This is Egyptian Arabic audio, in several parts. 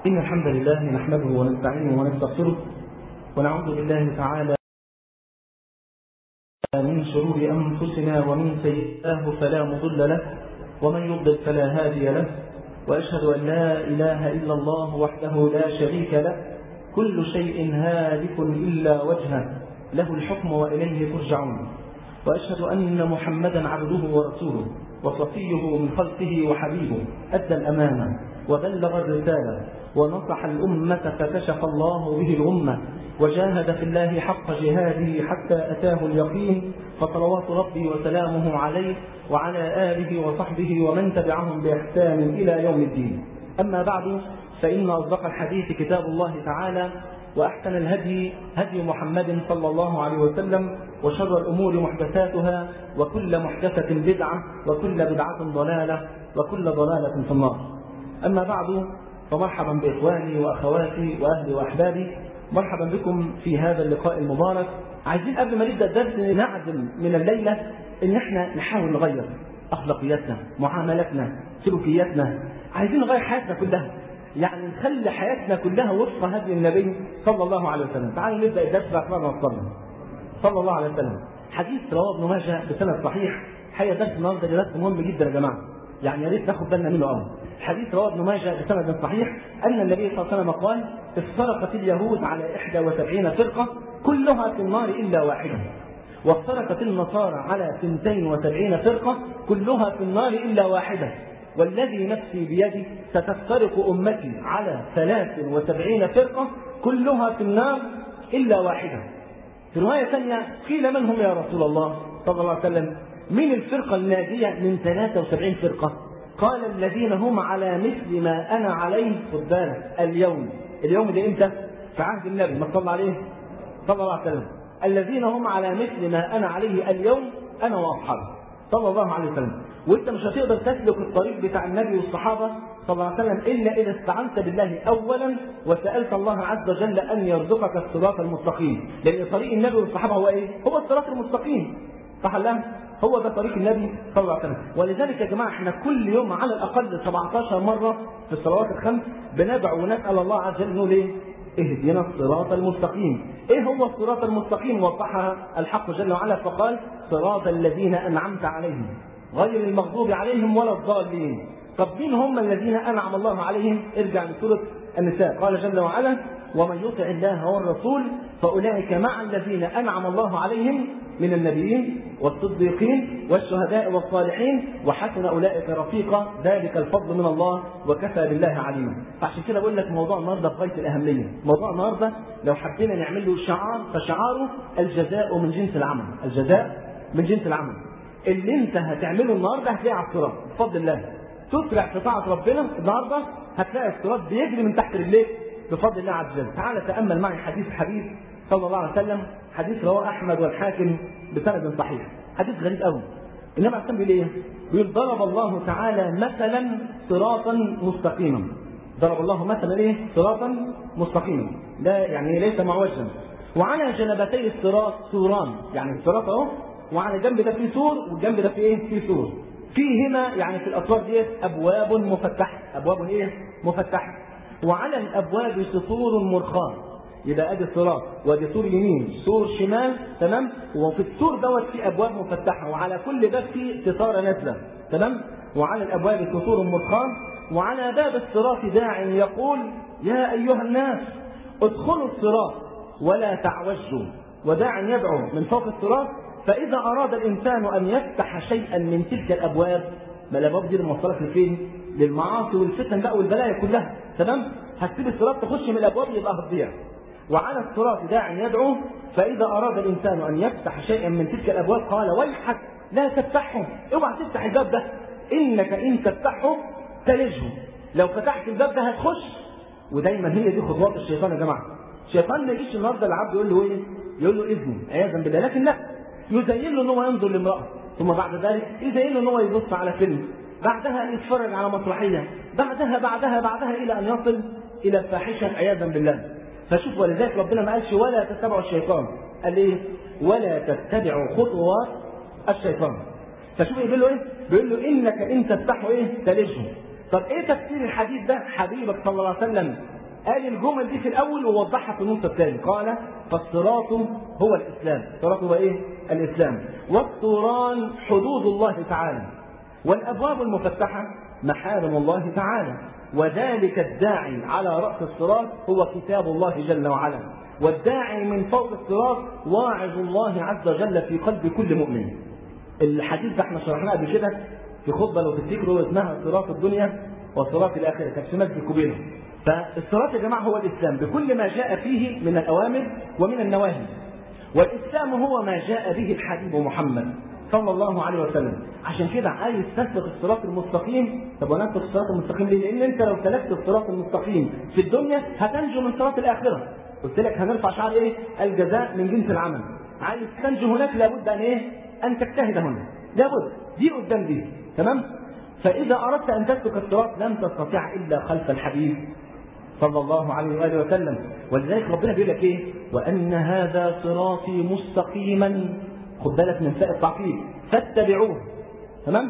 إن الحمد لله نحمده ونستعينه ونستغفره ونعوذ بالله تعالى من شرور أنفسنا ومن سيئاه فلا مضل له ومن يضلل فلا هادي له وأشهد أن لا إله إلا الله وحده لا شريك له كل شيء هالك إلا وجهه له الحكم وإليه ترجعون وأشهد أن محمدا عبده ورسوله وصفيه من خلقه وحبيبه أدى الأمانة وبلغ الرسالة ونصح الأمة فكشف الله به الأمة وجاهد في الله حق جهاده حتى أتاه اليقين فصلوات ربي وسلامه عليه وعلى آله وصحبه ومن تبعهم بإحسان إلى يوم الدين أما بعد فإن أصدق الحديث كتاب الله تعالى وأحسن الهدي هدي محمد صلى الله عليه وسلم وشر الأمور محدثاتها وكل محدثة بدعة وكل بدعة ضلالة وكل ضلالة في النار أما بعد فمرحبا بإخواني وأخواتي وأهلي وأحبابي مرحبا بكم في هذا اللقاء المبارك عايزين قبل ما نبدأ الدرس نعزم من الليلة إن احنا نحاول نغير أخلاقياتنا معاملاتنا سلوكياتنا عايزين نغير حياتنا كلها يعني نخلي حياتنا كلها وفق هدي النبي صلى الله عليه وسلم تعالوا نبدأ الدرس بعد ما نصلي صلى الله عليه وسلم حديث رواه ابن ماجه بسند صحيح حقيقة درس النهارده درس مهم جدا يا جماعة يعني يا ريت ناخد بالنا منه قوي حديث رواه ابن ماجه بسند صحيح أن النبي صلى الله عليه وسلم قال افترقت اليهود على 71 فرقة كلها في النار إلا واحدة وافترقت النصارى على 72 فرقة كلها في النار إلا واحدة والذي نفسي بيدي ستفترق أمتي على 73 فرقة كلها في النار إلا واحدة في رواية ثانية قيل من هم يا رسول الله صلى الله عليه وسلم من الفرقة الناجية من 73 فرقة قال الذين هم على مثل ما أنا عليه خد بالك اليوم اليوم ده إمتى؟ في عهد النبي ما صلى عليه صلى الله عليه وسلم الذين هم على مثل ما أنا عليه اليوم أنا وأصحابي صلى الله عليه وسلم وانت مش هتقدر تسلك الطريق بتاع النبي والصحابة صلى الله عليه وسلم إلا إذا استعنت بالله أولا وسألت الله عز وجل أن يرزقك الصراط المستقيم لأن طريق النبي والصحابة هو إيه؟ هو الصراط المستقيم صح لا؟ هو ده طريق النبي صلى الله عليه وسلم ولذلك يا جماعة احنا كل يوم على الأقل 17 مرة في الصلوات الخمس بندعو ونسأل الله عز وجل نقول إيه؟ اهدنا الصراط المستقيم ايه هو الصراط المستقيم وضحها الحق جل وعلا فقال صراط الذين انعمت عليهم غير المغضوب عليهم ولا الضالين طب مين هم الذين انعم الله عليهم ارجع لسوره النساء قال جل وعلا ومن يطع الله والرسول فاولئك مع الذين انعم الله عليهم من النبيين والصديقين والشهداء والصالحين وحسن اولئك رفيقا ذلك الفضل من الله وكفى بالله عليما عشان كده بقول لك موضوع النهارده في غايه الاهميه موضوع النهارده لو حبينا نعمل له شعار فشعاره الجزاء من جنس العمل الجزاء من جنس العمل اللي انت هتعمله النهارده هتلاقيه على الصراط بفضل الله تسرع في طاعه ربنا النهارده هتلاقي الصراط بيجري من تحت رجليك بفضل الله عز وجل تعال تامل معي حديث الحبيب صلى الله عليه وسلم حديث رواه احمد والحاكم بسند صحيح حديث غريب قوي النبي عليه بيقول ايه بيقول ضرب الله تعالى مثلا صراطا مستقيما ضرب الله مثلا ايه صراطا مستقيما لا يعني ليس معوجا وعلى جنبتي الصراط سوران يعني الصراط اهو وعلى الجنب ده فيه سور والجنب ده فيه ايه فيه سور فيهما يعني في الاطراف ديت ابواب مفتحه ابواب ايه مفتحه وعلى الابواب سطور مرخاه يبقى ادي الصراط وادي سور يمين سور شمال تمام وفي السور دوت في ابواب مفتحه وعلى كل باب في ستاره نازله تمام وعلى الابواب سطور مرخاه وعلى باب الصراط داع يقول يا ايها الناس ادخلوا الصراط ولا تعوجوا وداع يدعو من فوق الصراط فاذا اراد الانسان ان يفتح شيئا من تلك الابواب ما الابواب دي الموصله لفين؟ للمعاصي والفتن بقى والبلايا كلها تمام؟ هتسيب الصراط تخش من الابواب يبقى هتضيع وعلى الصراط داع يدعو فإذا أراد الإنسان أن يفتح شيئا من تلك الأبواب قال ويحك لا تفتحه اوعى تفتح الباب ده إنك إن تفتحه تلجه لو فتحت الباب ده هتخش ودايما هي دي خطوات الشيطان يا جماعة الشيطان ما يجيش النهارده العبد يقول له ايه؟ يقول له اذني عياذا بالله لكن لا يزين له ان هو ينظر لامرأة ثم بعد ذلك يزين له ان هو يبص على فيلم بعدها يتفرج على مسرحية بعدها بعدها بعدها إلى أن يصل إلى الفاحشة عياذا بالله فشوف ولذلك ربنا ما قالش ولا تتبعوا الشيطان قال ايه ولا تتبعوا خطوات الشيطان فشوف بيقول له ايه بيقول له انك ان تفتحه ايه تلجه طب ايه تفسير الحديث ده حبيبك صلى الله عليه وسلم قال الجمل دي في الاول ووضحها في النص الثاني قال فالصراط هو الاسلام الصراط هو ايه الاسلام والطوران حدود الله تعالى والابواب المفتحه محارم الله تعالى وذلك الداعي على راس الصراط هو كتاب الله جل وعلا والداعي من فوق الصراط واعظ الله عز وجل في قلب كل مؤمن الحديث ده احنا شرحناه قبل كده في خطبه لو تفتكروا اسمها صراط الدنيا وصراط الاخره تقسيمات بينهم فالصراط يا جماعه هو الاسلام بكل ما جاء فيه من الاوامر ومن النواهي والاسلام هو ما جاء به الحبيب محمد صلى الله عليه وسلم عشان كده عايز تسلك الصراط المستقيم طب وانا اسلك الصراط المستقيم ليه؟ لان انت لو سلكت الصراط المستقيم في الدنيا هتنجو من صراط الاخره قلت لك هنرفع شعار ايه؟ الجزاء من جنس العمل عايز تنجو هناك لابد ان ايه؟ ان تجتهد هنا لابد دي قدام دي تمام؟ فاذا اردت ان تسلك الصراط لم تستطع الا خلف الحبيب صلى الله عليه واله وسلم ولذلك ربنا بيقول لك ايه؟ وان هذا صراطي مستقيما خد بالك من فاء التعقيب فاتبعوه تمام؟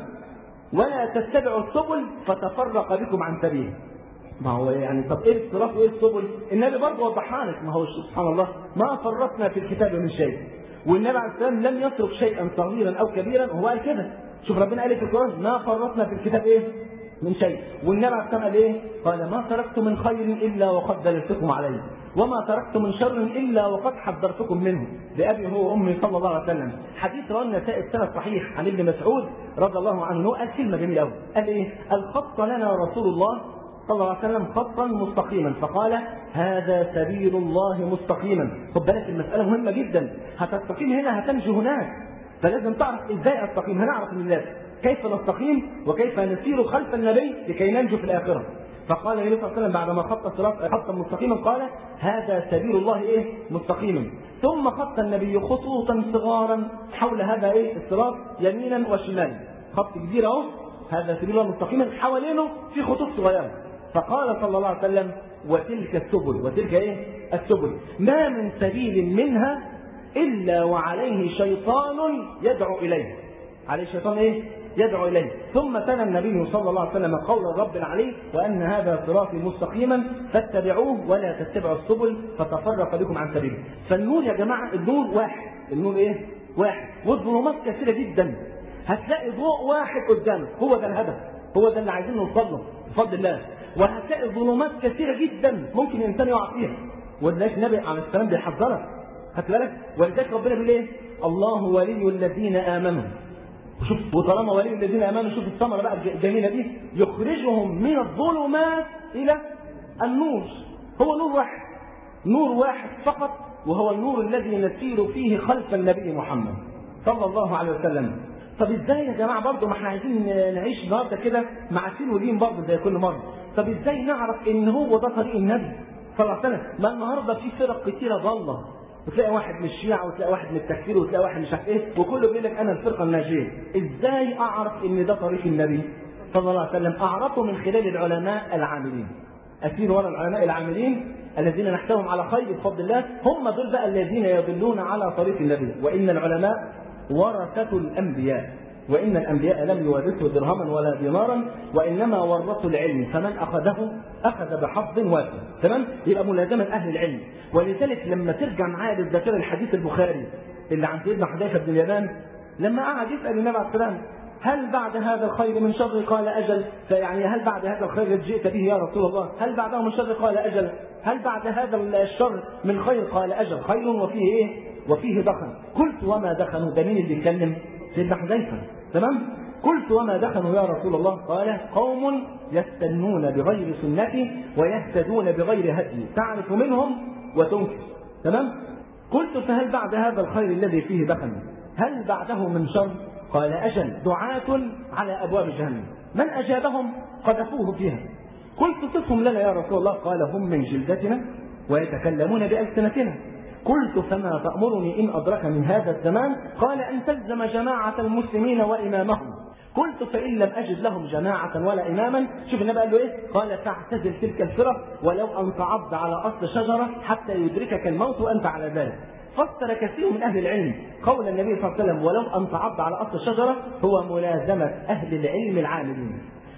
ولا تتبعوا السبل فتفرق بكم عن سبيله ما هو يعني طب ايه الصراط وايه السبل؟ النبي برضه وضحها لك ما هو سبحان الله ما فرطنا في الكتاب من شيء والنبي عليه السلام لم يترك شيئا صغيرا او كبيرا هو قال كده شوف ربنا قال في القران ما فرطنا في الكتاب ايه؟ من شيء والنبي عليه السلام قال ايه؟ قال ما تركت من خير الا وقد دللتكم عليه وما تركت من شر الا وقد حذرتكم منه لابي هو وامي صلى الله عليه وسلم حديث رواه النسائي السنه صحيح عن ابن مسعود رضي الله عنه قال كلمه جميله قوي قال ايه؟ الخط لنا رسول الله صلى الله عليه وسلم خطا مستقيما فقال هذا سبيل الله مستقيما خد بالك المساله مهمه جدا هتستقيم هنا هتنجو هناك فلازم تعرف ازاي استقيم هنعرف من الله كيف نستقيم وكيف نسير خلف النبي لكي ننجو في الاخره فقال النبي صلى الله عليه وسلم بعدما خط الصراط خطا مستقيما قال هذا سبيل الله ايه مستقيما ثم خط النبي خطوطا صغارا حول هذا ايه الصراط يمينا وشمالا خط كبير اهو هذا سبيل الله مستقيما حوالينه في خطوط صغيره فقال صلى الله عليه وسلم وتلك السبل وتلك ايه السبل ما من سبيل منها الا وعليه شيطان يدعو اليه عليه شيطان ايه يدعو اليه ثم تلا النبي صلى الله عليه وسلم قول الرب العلي وان هذا صراطي مستقيما فاتبعوه ولا تتبعوا السبل فتفرق بكم عن سبيله فالنور يا جماعه النور واحد النور ايه واحد والظلمات كثيره جدا هتلاقي ضوء واحد قدامك هو ده الهدف هو ده اللي عايزين نوصل له بفضل الله وهتلاقي ظلمات كثيره جدا ممكن الانسان يقع فيها ولذلك النبي عليه السلام بيحذرك خدت بالك ولذلك ربنا بيقول ايه الله ولي الذين امنوا شوف وطالما ولي الذين امنوا شوف الثمره بقى الجميله دي يخرجهم من الظلمات الى النور هو نور واحد نور واحد فقط وهو النور الذي نسير فيه خلف النبي محمد صلى الله عليه وسلم طب ازاي يا جماعه برضه ما احنا عايزين نعيش النهارده كده مع سين ودين برضه زي كل مره طب ازاي نعرف ان هو ده طريق النبي صلى الله عليه وسلم ما النهارده في فرق كتيره ضاله وتلاقي واحد من الشيعة وتلاقي واحد من التكفير وتلاقي واحد مش عارف ايه وكله بيقول لك انا الفرقه الناجيه ازاي اعرف ان ده طريق النبي صلى الله عليه وسلم اعرفه من خلال العلماء العاملين اسير ورا العلماء العاملين الذين نحتوهم على خير بفضل الله هم دول بقى الذين يدلون على طريق النبي وان العلماء ورثه الانبياء وان الانبياء لم يورثوا درهما ولا دينارا وانما ورثوا العلم فمن اخذه اخذ بحظ وافر تمام يبقى ملازمه اهل العلم ولذلك لما ترجع معايا للذاكره الحديث البخاري اللي عن سيدنا حذيفه بن اليمان لما قعد يسال النبي عليه السلام هل بعد هذا الخير من شر قال اجل فيعني هل بعد هذا الخير الذي جئت به يا رسول الله هل بعده من شر قال اجل هل بعد هذا الشر من خير قال اجل خير وفيه ايه وفيه دخن قلت وما دخنوا ده مين اللي يتكلم سيدنا حذيفه تمام قلت وما دخنوا يا رسول الله قال قوم يستنون بغير سنتي ويهتدون بغير هدي تعرف منهم وتنكر تمام قلت فهل بعد هذا الخير الذي فيه دخن هل بعده من شر قال أجل دعاة على أبواب جهنم من أجابهم قذفوه فيها قلت صفهم لنا يا رسول الله قال هم من جلدتنا ويتكلمون بألسنتنا قلت فما تأمرني إن أدرك من هذا الزمان قال أن تلزم جماعة المسلمين وإمامهم قلت فإن لم أجد لهم جماعة ولا إماما شوف النبي قال له إيه قال تعتزل تلك الفرق ولو أن تعض على أصل شجرة حتى يدركك الموت وأنت على ذلك فسر كثير من أهل العلم قول النبي صلى الله عليه وسلم ولو أن تعض على أصل الشجرة هو ملازمة أهل العلم العاملين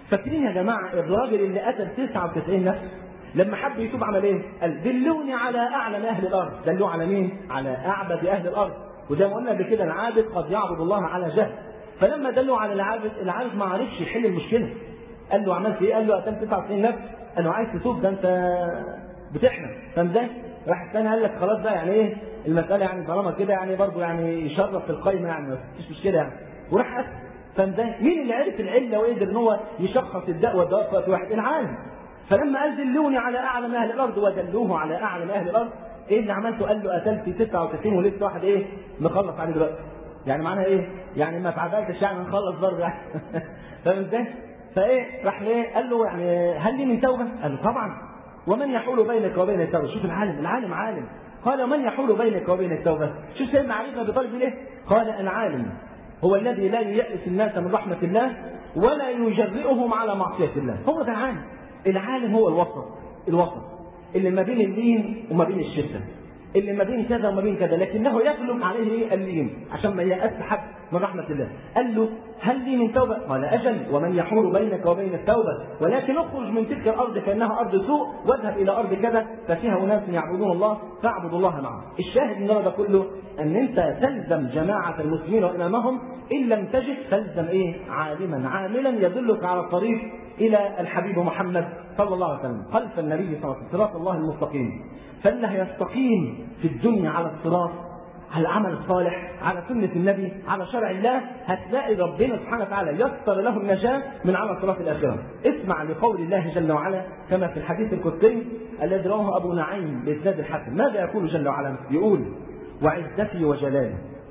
فاكرين يا جماعه الراجل اللي قتل 99 نفس لما حب يتوب عمل ايه؟ قال دلوني على اعلم اهل الارض، دلوه على مين؟ على اعبد اهل الارض، وزي ما قلنا قبل كده العابد قد يعبد الله على جهل. فلما دلوا على العابد، العابد ما عرفش يحل المشكله. قال له عملت ايه؟ قال له قتلت 99 نفس، قال له عايز تتوب ده انت بتحلم، فاهم ازاي؟ راح الثاني قال لك خلاص بقى يعني ايه؟ المساله يعني طالما كده يعني برضه يعني يشرف في القايمه يعني ما فيش مشكله يعني. وراح قتل. فاهم ازاي؟ مين اللي عرف العله وقدر ان هو يشخص الداء والدواء في وقت واحد؟ العالم. فلما قال دلوني على اعلم اهل الارض ودلوه على اعلم اهل الارض ايه اللي عملته؟ قال له قتلت 99 ولسه واحد ايه؟ مخلص عليه دلوقتي. يعني معناها ايه؟ يعني ما اتعدلتش يعني نخلص برضه يعني. فاهم ازاي؟ فايه؟ راح ايه؟ قال له يعني هل لي من توبه؟ قال له طبعا. ومن يحول بينك وبين التوبه؟ شوف العالم، العالم عالم. قال ومن يحول بينك وبين التوبه؟ شوف سيدنا علي بن ابي طالب ليه؟ قال العالم هو الذي لا ييأس الناس من رحمة الله ولا يجرئهم على معصية الله هو ده العالم العالم هو الوسط الوسط اللي ما بين اللين وما بين الشدة اللي ما بين كذا وما بين كذا لكنه يغلب عليه ايه اللين عشان ما يأس حد من رحمة الله قال له هل لي من توبة قال أجل ومن يحول بينك وبين التوبة ولكن اخرج من تلك الأرض فإنها أرض سوء واذهب إلى أرض كذا ففيها أناس يعبدون الله فاعبد الله معهم الشاهد من هذا كله أن أنت تلزم جماعة المسلمين وإمامهم إن لم تجد تلزم إيه عالما عاملا يدلك على الطريق إلى الحبيب محمد صلى الله عليه وسلم خلف النبي صلى الله عليه وسلم صراط الله المستقيم فاللي هيستقيم في الدنيا على الصراط على العمل الصالح على سنة النبي على شرع الله هتلاقي ربنا سبحانه وتعالى يسر له النجاة من على صراط الآخرة اسمع لقول الله جل وعلا كما في الحديث القدسي الذي رواه أبو نعيم بإسناد الحسن ماذا يقول جل وعلا يقول وعزتي وجلالي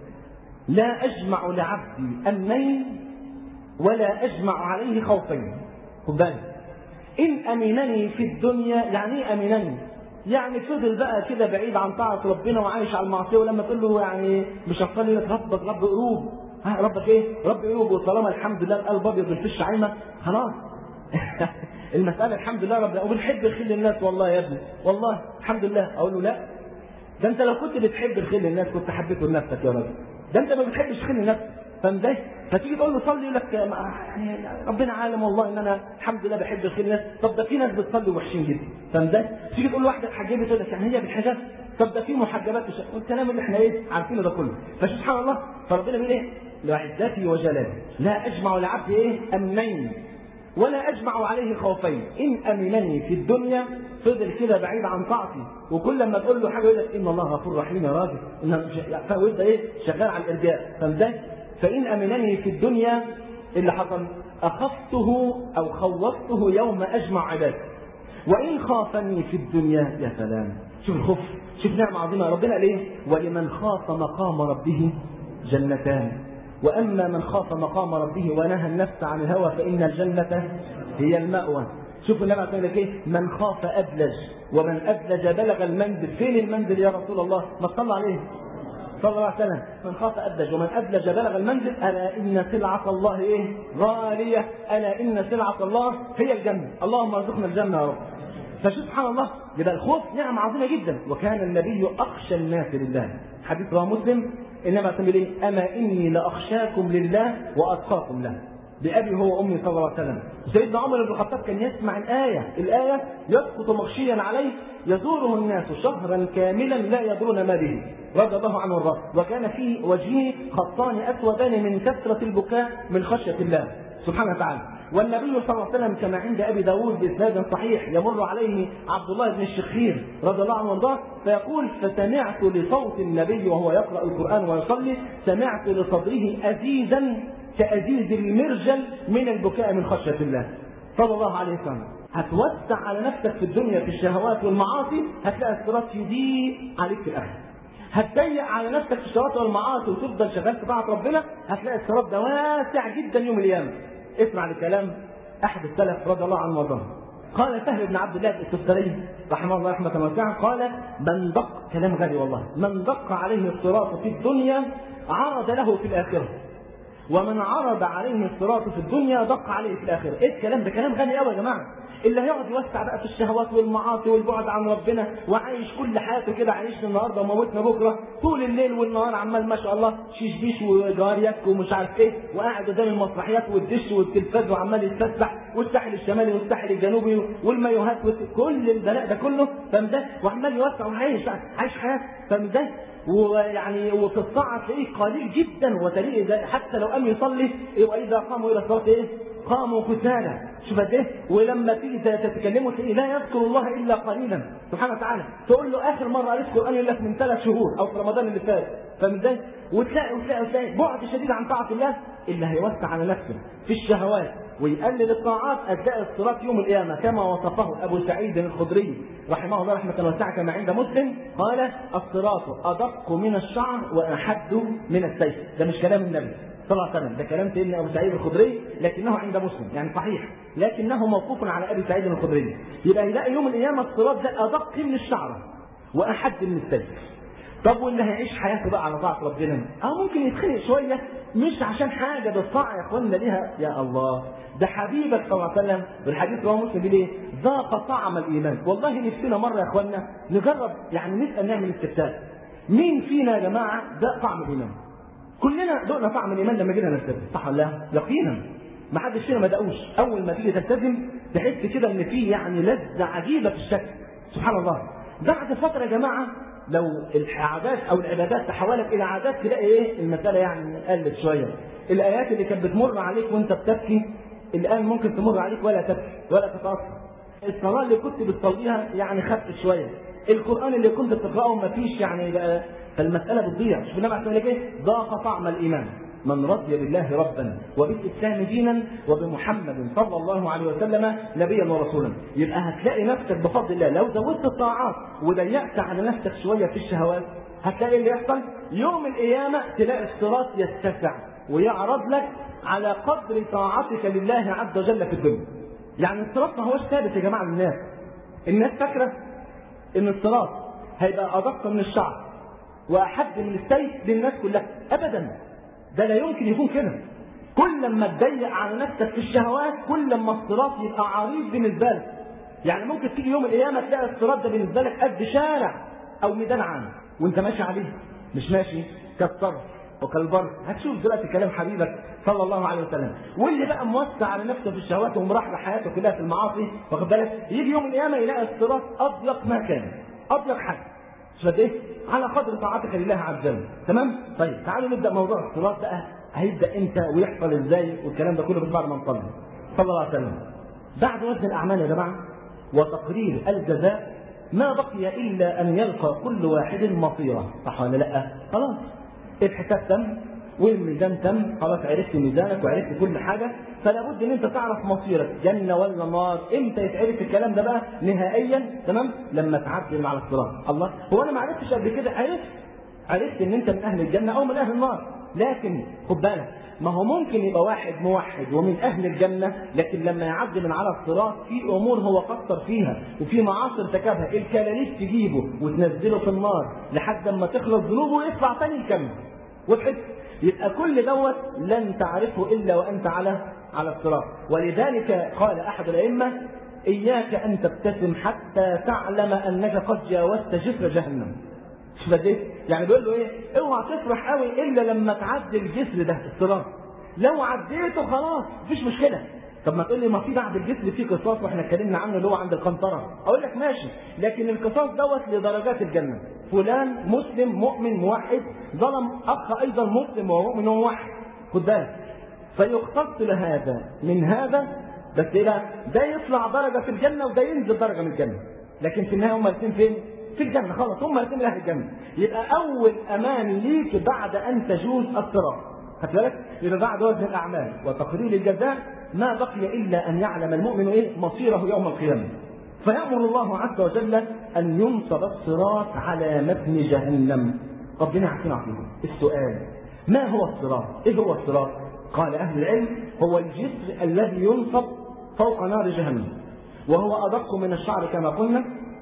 لا أجمع لعبدي أمنين ولا أجمع عليه خوفين خد بالك إن أمنني في الدنيا يعني إيه أمنني يعني فضل بقى كده بعيد عن طاعة ربنا وعايش على المعصية ولما تقول له يعني مش هتصلي لك ربك رب قلوب ها ربك ايه؟ رب قلوب وطالما الحمد لله القلب ابيض الفش عايمة خلاص المسألة الحمد لله رب وبنحب الخير للناس والله يا ابني والله الحمد لله اقول له لا ده انت لو كنت بتحب الخير للناس كنت حبيته لنفسك يا راجل ده انت ما بتحبش خير لنفسك فاهم ازاي؟ فتيجي تقول له صلي يقول لك يعني ربنا عالم والله ان انا الحمد لله بحب الخير للناس طب ده في ناس بتصلي وحشين جدا فاهم ازاي؟ تيجي تقول لواحده اتحجبت تقول لك يعني هي بالحجاب طب ده في محجبات مش والكلام اللي احنا ايه عارفينه ده كله فسبحان الله فربنا بيقول ايه؟ لعزتي وجلالي لا اجمع لعبدي ايه؟ امنين ولا اجمع عليه خوفين ان امنني في الدنيا فضل كده بعيد عن طاعتي وكل لما تقول له حاجه يقول لك ان الله غفور رحيم يا راجل ان فوانت ايه شغال على الارجاء فاهم ازاي؟ فان امنني في الدنيا اللي حصل اخفته او خوفته يوم اجمع عبادي وان خافني في الدنيا يا سلام شوف الخوف شوف نعمه عظيمه ربنا قال ايه؟ ولمن خاف مقام ربه جنتان واما من خاف مقام ربه ونهى النفس عن الهوى فان الجنه هي الماوى شوف النبي عليه لك ايه من خاف ادلج ومن ادلج بلغ المنزل فين المنزل يا رسول الله ما صلى عليه صلى الله عليه وسلم من خاف ادلج ومن ادلج بلغ المنزل الا ان سلعه الله ايه غاليه الا ان سلعه الله هي الجنه اللهم ارزقنا الجنه يا رب فسبحان الله يبقى الخوف نعمه عظيمه جدا وكان النبي اخشى الناس لله حديث رواه مسلم انما تقول ايه اما اني لاخشاكم لله واتقاكم له بأبي هو وأمي صلى الله عليه وسلم سيدنا عمر بن الخطاب كان يسمع الآية الآية يسقط مغشيا عليه يزوره الناس شهرا كاملا لا يدرون ما به رضي الله عنه الرب وكان في وجهه خطان أسودان من كثرة البكاء من خشية الله سبحانه وتعالى والنبي صلى الله عليه وسلم كما عند ابي داود باسناد صحيح يمر عليه عبد الله بن الشخير رضي الله عنه وارضاه فيقول فسمعت لصوت النبي وهو يقرا القران ويصلي سمعت لصدره ازيزا كأزيز المرجل من البكاء من خشية الله صلى الله عليه وسلم هتوسع على نفسك في الدنيا في الشهوات والمعاصي هتلاقي الصراط يضيق عليك في الآخرة هتضيق على نفسك في الشهوات والمعاصي وتفضل شغال في طاعة ربنا هتلاقي الصراط ده واسع جدا يوم القيامة اسمع لكلام أحد السلف رضي الله عنه وارضاه قال سهل بن عبد الله التستري رحمه الله رحمة واسعة قال من دق كلام غالي والله من دق عليه الصراط في الدنيا عرض له في الآخرة ومن عرض عليه الصراط في الدنيا دق عليه في الاخره، ايه الكلام ده؟ كلام غني قوي يا جماعه. اللي هيقعد يوسع بقى في الشهوات والمعاصي والبعد عن ربنا وعايش كل حياته كده عايشنا النهارده وموتنا بكره طول الليل والنهار عمال ما شاء الله شيش بيش وجاريات ومش عارف ايه وقاعد قدام المسرحيات والدش والتلفاز وعمال يتفسح والساحل الشمالي والساحل الجنوبي والمايوهات كل البلاء ده كله فاهم ده وعمال يوسع وعايش عايش حياته فاهم ده ويعني وفي الطاعه تلاقيه قليل جدا وتلاقيه حتى لو قام يصلي يبقى اذا قاموا الى الصلاه ايه؟ قاموا كسالى شوف قد ايه ولما تيجي تتكلموا تلاقيه لا يذكر الله الا قليلا سبحانه وتعالى تقول له اخر مره قريت قران لك من ثلاث شهور او في رمضان اللي فات فاهم ازاي؟ وتلاقي وتلاقي وتلاقي بعد شديد عن طاعه الله اللي هيوسع على نفسه في الشهوات ويقلل الطاعات هتلاقي الصراط يوم القيامه كما وصفه ابو سعيد الخدري رحمه الله رحمه واسعه كما عند مسلم قال الصراط ادق من الشعر واحد من السيف ده مش كلام النبي صلى الله عليه وسلم ده كلام سيدنا ابو سعيد الخدري لكنه عند مسلم يعني صحيح لكنه موقوف على ابي سعيد الخدري يبقى يلاقي يوم القيامه الصراط ده ادق من الشعره واحد من السيف طب واللي هيعيش حياته بقى على طاعه ربنا اه ممكن يتخنق شويه مش عشان حاجه ده الطاعه يا اخوانا ليها يا الله ده حبيبك صلى الله عليه وسلم والحديث رواه مسلم بيقول ايه ذاق طعم الايمان والله نفسنا مره يا اخوانا نجرب يعني نسال نعمل استفتاء مين فينا يا جماعه ذاق طعم الايمان كلنا ذقنا طعم الايمان لما جينا نلتزم صح ولا لا يقينا ما حدش فينا ما دقوش اول ما تيجي تلتزم تحس كده ان في يعني لذه عجيبه في الشكل سبحان الله بعد فتره يا جماعه لو العادات او العبادات تحولت الى عادات تلاقي ايه المساله يعني قلت شويه الايات اللي كانت بتمر عليك وانت بتبكي الان ممكن تمر عليك ولا تبكي ولا تتاثر الصلاه اللي كنت بتصليها يعني خفت شويه القران اللي كنت بتقراه ما فيش يعني بقى فالمساله بتضيع شوف النبي عليه لك ايه ضاق طعم الايمان من رضي بالله ربا وبالاسلام دينا وبمحمد صلى الله عليه وسلم نبيا ورسولا يبقى هتلاقي نفسك بفضل الله لو زودت الطاعات وضيقت على نفسك شويه في الشهوات هتلاقي اللي يحصل يوم القيامه تلاقي الصراط يتسع ويعرض لك على قدر طاعتك لله عز وجل في الدنيا يعني الصراط ما هوش ثابت يا جماعه للناس الناس فاكره ان الصراط هيبقى ادق من الشعر واحد من السيف للناس كلها ابدا ده لا يمكن يكون كده كل ما تضيق على نفسك في الشهوات كل ما الصراط يبقى عريض بالنسبه لك يعني ممكن تيجي يوم القيامه تلاقي الصراط ده بالنسبه لك قد شارع او ميدان عام وانت ماشي عليه مش ماشي كالطرف وكالبر هتشوف دلوقتي كلام حبيبك صلى الله عليه وسلم واللي بقى موسع على نفسه في الشهوات ومرحله حياته كلها في المعاصي واخد بالك يجي يوم القيامه يلاقي الصراط اضيق ما كان اضيق حاجه شوف ايه على قدر طاعتك لله عز وجل تمام طيب تعالوا نبدا موضوع الصراط بقى هيبدا امتى ويحصل ازاي والكلام ده كله بس بعد ما نصلي صلى الله عليه وسلم بعد وزن الاعمال يا جماعه وتقرير الجزاء ما بقي الا ان يلقى كل واحد مصيره صح ولا لا خلاص الحساب تم والميزان تم خلاص عرفت ميزانك وعرفت كل حاجه فلا بد ان انت تعرف مصيرك جنه ولا نار امتى يتعرف الكلام ده بقى نهائيا تمام لما تعدي على الصراط الله هو انا ما عرفتش قبل كده عرفت عرفت ان انت من اهل الجنه او من اهل النار لكن خد بالك ما هو ممكن يبقى واحد موحد ومن اهل الجنه لكن لما يعدي من على الصراط في امور هو قصر فيها وفي معاصي ارتكبها الكلاليس تجيبه وتنزله في النار لحد ما تخلص ذنوبه ويطلع تاني يكمل وتحس يبقى كل دوت لن تعرفه الا وانت على على الصراط ولذلك قال احد الائمه اياك ان تبتسم حتى تعلم انك قد جاوزت جسر جهنم شوف قد ايه؟ يعني بيقول له ايه؟ اوعى تفرح قوي الا لما تعدي الجسر ده الصراط. لو عديته خلاص مفيش مشكله. طب ما تقول لي ما في بعد الجسر في قصاص واحنا اتكلمنا عنه اللي هو عند القنطره. اقول لك ماشي، لكن القصاص دوت لدرجات الجنه. فلان مسلم مؤمن موحد ظلم اخ ايضا مسلم ومؤمن وموحد. خد بالك. فيختص لهذا من هذا بس ايه بقى؟ ده يطلع درجه في الجنه وده ينزل درجه من الجنه. لكن في النهايه هما الاثنين فين؟ في الجنة خلاص هم الاثنين أهل الجنة يبقى أول أمان ليك بعد أن تجوز الصراط خدت بالك؟ يبقى بعد وزن الأعمال وتقرير الجزاء ما بقي إلا أن يعلم المؤمن إيه مصيره يوم القيامة فيأمر الله عز وجل أن ينصب الصراط على متن جهنم ربنا يعطينا عقيدة السؤال ما هو الصراط؟ إيه هو الصراط؟ قال أهل العلم هو الجسر الذي ينصب فوق نار جهنم وهو أدق من الشعر كما قلنا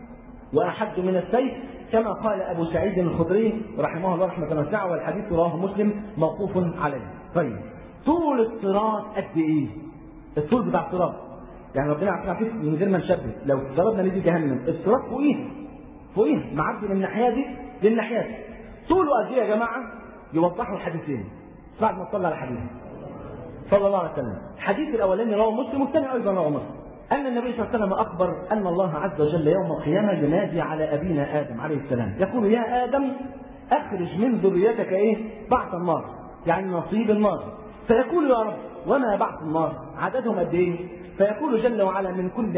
وأحد من السيف كما قال أبو سعيد الخدري رحمه الله رحمة واسعة والحديث رواه مسلم موقوف عليه. طيب طول الصراط قد إيه؟ الطول بتاع الصراط يعني ربنا يعطينا من غير ما نشبه لو ضربنا نيجي جهنم الصراط فوقيه فوقيه معدي من الناحية دي للناحية دي طوله قد إيه يا جماعة؟ يوضحوا الحديثين بعد ما نطلع على الحديث صلى الله عليه وسلم الحديث الاولاني رواه مسلم والثاني ايضا رواه مسلم ان النبي صلى الله عليه وسلم اخبر ان الله عز وجل يوم القيامه ينادي على ابينا ادم عليه السلام يقول يا ادم اخرج من ذريتك ايه بعث النار يعني نصيب النار فيقول يا رب وما بعث النار عددهم قد ايه فيقول جل وعلا من كل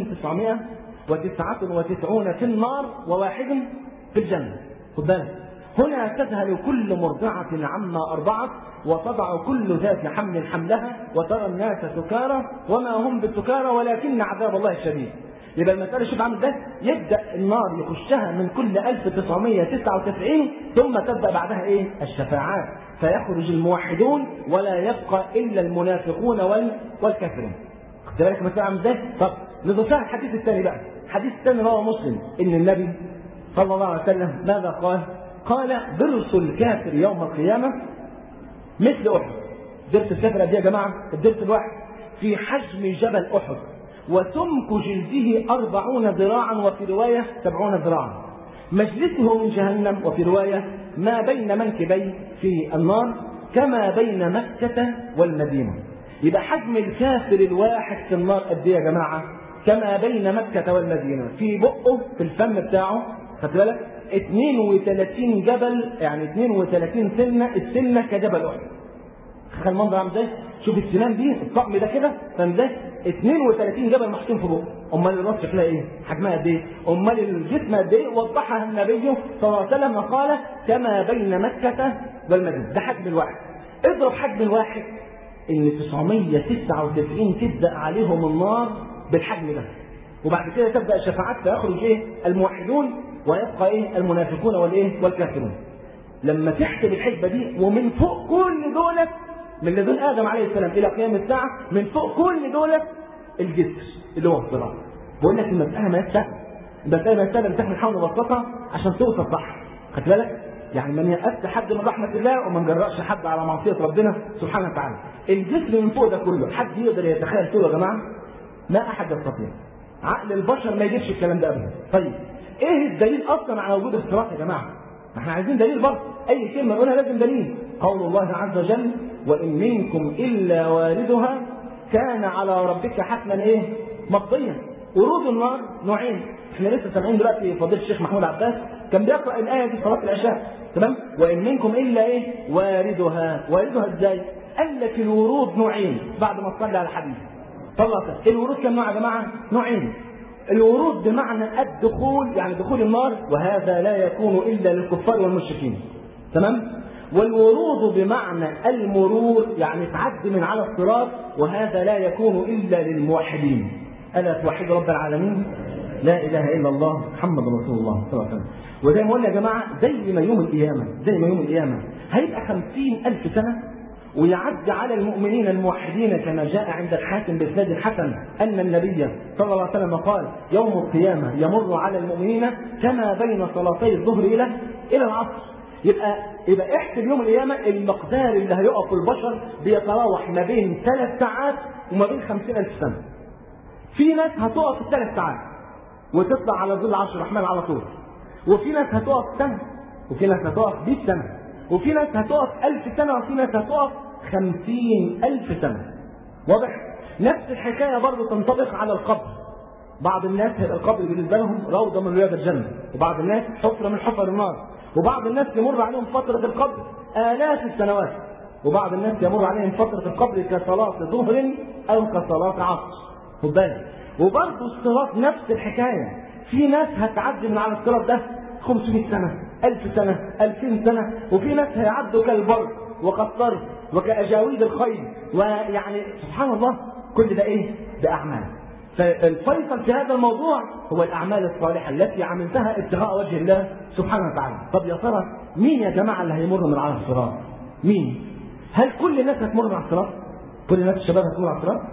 1999 في النار وواحد في الجنه خد بالك هنا تذهل كل مرضعة عما أرضعت وتضع كل ذات حمل حملها وترى الناس سكارى وما هم بالسكارى ولكن عذاب الله شديد يبقى المسألة شوف عامل ده يبدأ النار يخشها من كل 1999 ثم تبدأ بعدها ايه؟ الشفاعات فيخرج الموحدون ولا يبقى إلا المنافقون وال... والكافرون. خد بالك المسألة عامل ازاي؟ طب نضيفها الحديث الثاني بقى، الحديث الثاني رواه مسلم إن النبي صلى الله عليه وسلم ماذا قال؟ قال ضرس الكافر يوم القيامة مثل أحد ضرس الكافر قد إيه يا جماعة؟ الضرس الواحد في حجم جبل أحد وسمك جلده أربعون ذراعا وفي رواية سبعون ذراعا مجلسه من جهنم وفي رواية ما بين منكبي في النار كما بين مكة والمدينة يبقى حجم الكافر الواحد في النار قد إيه يا جماعة؟ كما بين مكة والمدينة في بقه في الفم بتاعه خدت بالك 32 جبل يعني 32 سنة السنة كجبل أحد تخيل المنظر عامل ازاي؟ شوف السنان دي الطقم ده كده فاهم ازاي؟ 32 جبل محطوطين في بقه امال الراس شكلها ايه؟ حجمها قد ايه؟ امال الجسم قد ايه؟ وضحها النبي صلى الله عليه وسلم وقال كما بين مكة والمدينة ده حجم الواحد اضرب حجم الواحد ان 999 تبدا عليهم النار بالحجم ده وبعد كده تبدا الشفاعات فيخرج ايه؟ الموحدون ويبقى ايه المنافقون والايه والكافرون لما تحسب الحسبه دي ومن فوق كل دولت من لدن ادم عليه السلام الى قيام الساعه من فوق كل دولت الجسر اللي هو الصراط بقول لك المساله ما سهله المساله ما سهله بتحمل حول بسطها عشان توصل صح خدت بالك يعني من يأس حد من رحمة الله وما نجرأش حد على معصية ربنا سبحانه وتعالى. الجسر من فوق ده كله حد يقدر يتخيل كده يا جماعة؟ ما أحد يستطيع. عقل البشر ما يجيبش الكلام ده أبدا. طيب ايه الدليل اصلا على وجود الصراط يا جماعه؟ ما احنا عايزين دليل برضه، اي كلمه نقولها لازم دليل. قول الله عز وجل: وان منكم الا واردها كان على ربك حتما ايه؟ مقضيا. ورود النار نوعين، احنا لسه سامعين دلوقتي فضيله الشيخ محمود عباس كان بيقرا الايه دي صلاه العشاء، تمام؟ وان منكم الا ايه؟ واردها، واردها ازاي؟ قال لك الورود نوعين بعد ما تصلي على الحديث. طلع الورود كم نوع يا جماعه؟ نوعين. الورود بمعنى الدخول يعني دخول النار وهذا لا يكون الا للكفار والمشركين تمام والورود بمعنى المرور يعني تعدي من على الصراط وهذا لا يكون الا للموحدين الا توحد رب العالمين لا اله الا الله محمد رسول الله صلى الله عليه وسلم وزي ما قلنا يا جماعه زي ما يوم القيامه زي ما يوم القيامه هيبقى خمسين ألف سنة ويعد على المؤمنين الموحدين كما جاء عند الحاكم بإسناد الحسن أن النبي صلى الله عليه وسلم قال يوم القيامة يمر على المؤمنين كما بين صلاتي الظهر إلى إلى العصر يبقى يبقى احسب يوم القيامة المقدار اللي هيقف البشر بيتراوح ما بين ثلاث ساعات وما بين خمسين ألف سنة. في ناس هتقف الثلاث ساعات وتطلع على ظل عرش الرحمن على طول. وفي ناس هتقف سنة وفي ناس هتقف 100 سنة وفي ناس هتقف ألف سنة وفي ناس هتقف خمسين ألف سنة واضح؟ نفس الحكاية برضه تنطبق على القبر بعض الناس هيبقى القبر بالنسبة لهم روضة من رياض الجنة وبعض الناس حفرة من حفر النار وبعض الناس يمر عليهم فترة القبر آلاف السنوات وبعض الناس يمر عليهم فترة القبر كصلاة ظهر أو كصلاة عصر خد بالك وبرضه الصراط نفس الحكاية في ناس هتعدي من على الصراط ده 500 سنة 1000 سنة 2000 سنة وفي ناس هيعدوا كالبر وكالطرف وكأجاويد الخيل ويعني سبحان الله كل ده ايه؟ ده أعمال فالفيصل في هذا الموضوع هو الأعمال الصالحة التي عملتها ابتغاء وجه الله سبحانه وتعالى طب يا ترى مين يا جماعة اللي هيمر من على الصراط؟ مين؟ هل كل الناس هتمر من على الصراط؟ كل الناس الشباب هتمر على الصراط؟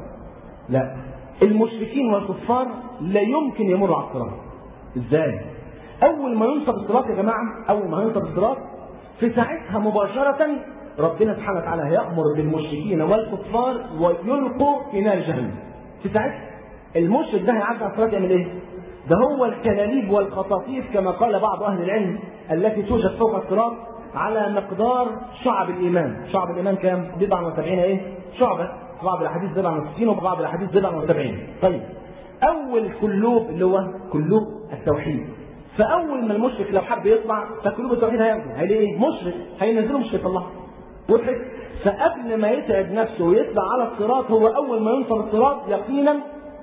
لا المشركين والكفار لا يمكن يمروا على الصراط ازاي؟ أول ما ينصب الصراط يا جماعة أول ما ينصب الصراط في ساعتها مباشرة ربنا سبحانه وتعالى هيأمر بالمشركين والكفار ويلقوا في نار جهنم في ساعتها المشرك ده هيعدي على الصراط يعمل ايه؟ ده هو الكلاليب والخطاطيف كما قال بعض اهل العلم التي توجد فوق الصراط على مقدار شعب الايمان شعب الايمان كام بضع وسبعين ايه شعبه في بعض الاحاديث بضع وستين وفي بعض الاحاديث بضع وسبعين طيب اول كلوب اللي هو كلوب التوحيد فاول ما المشرك لو حب يطلع فكلوب التوحيد هياخده هيلاقي ايه مشرك هينزله مش هيطلعه وضحك فقبل ما يتعب نفسه ويطلع على الصراط هو اول ما ينصب الصراط يقينا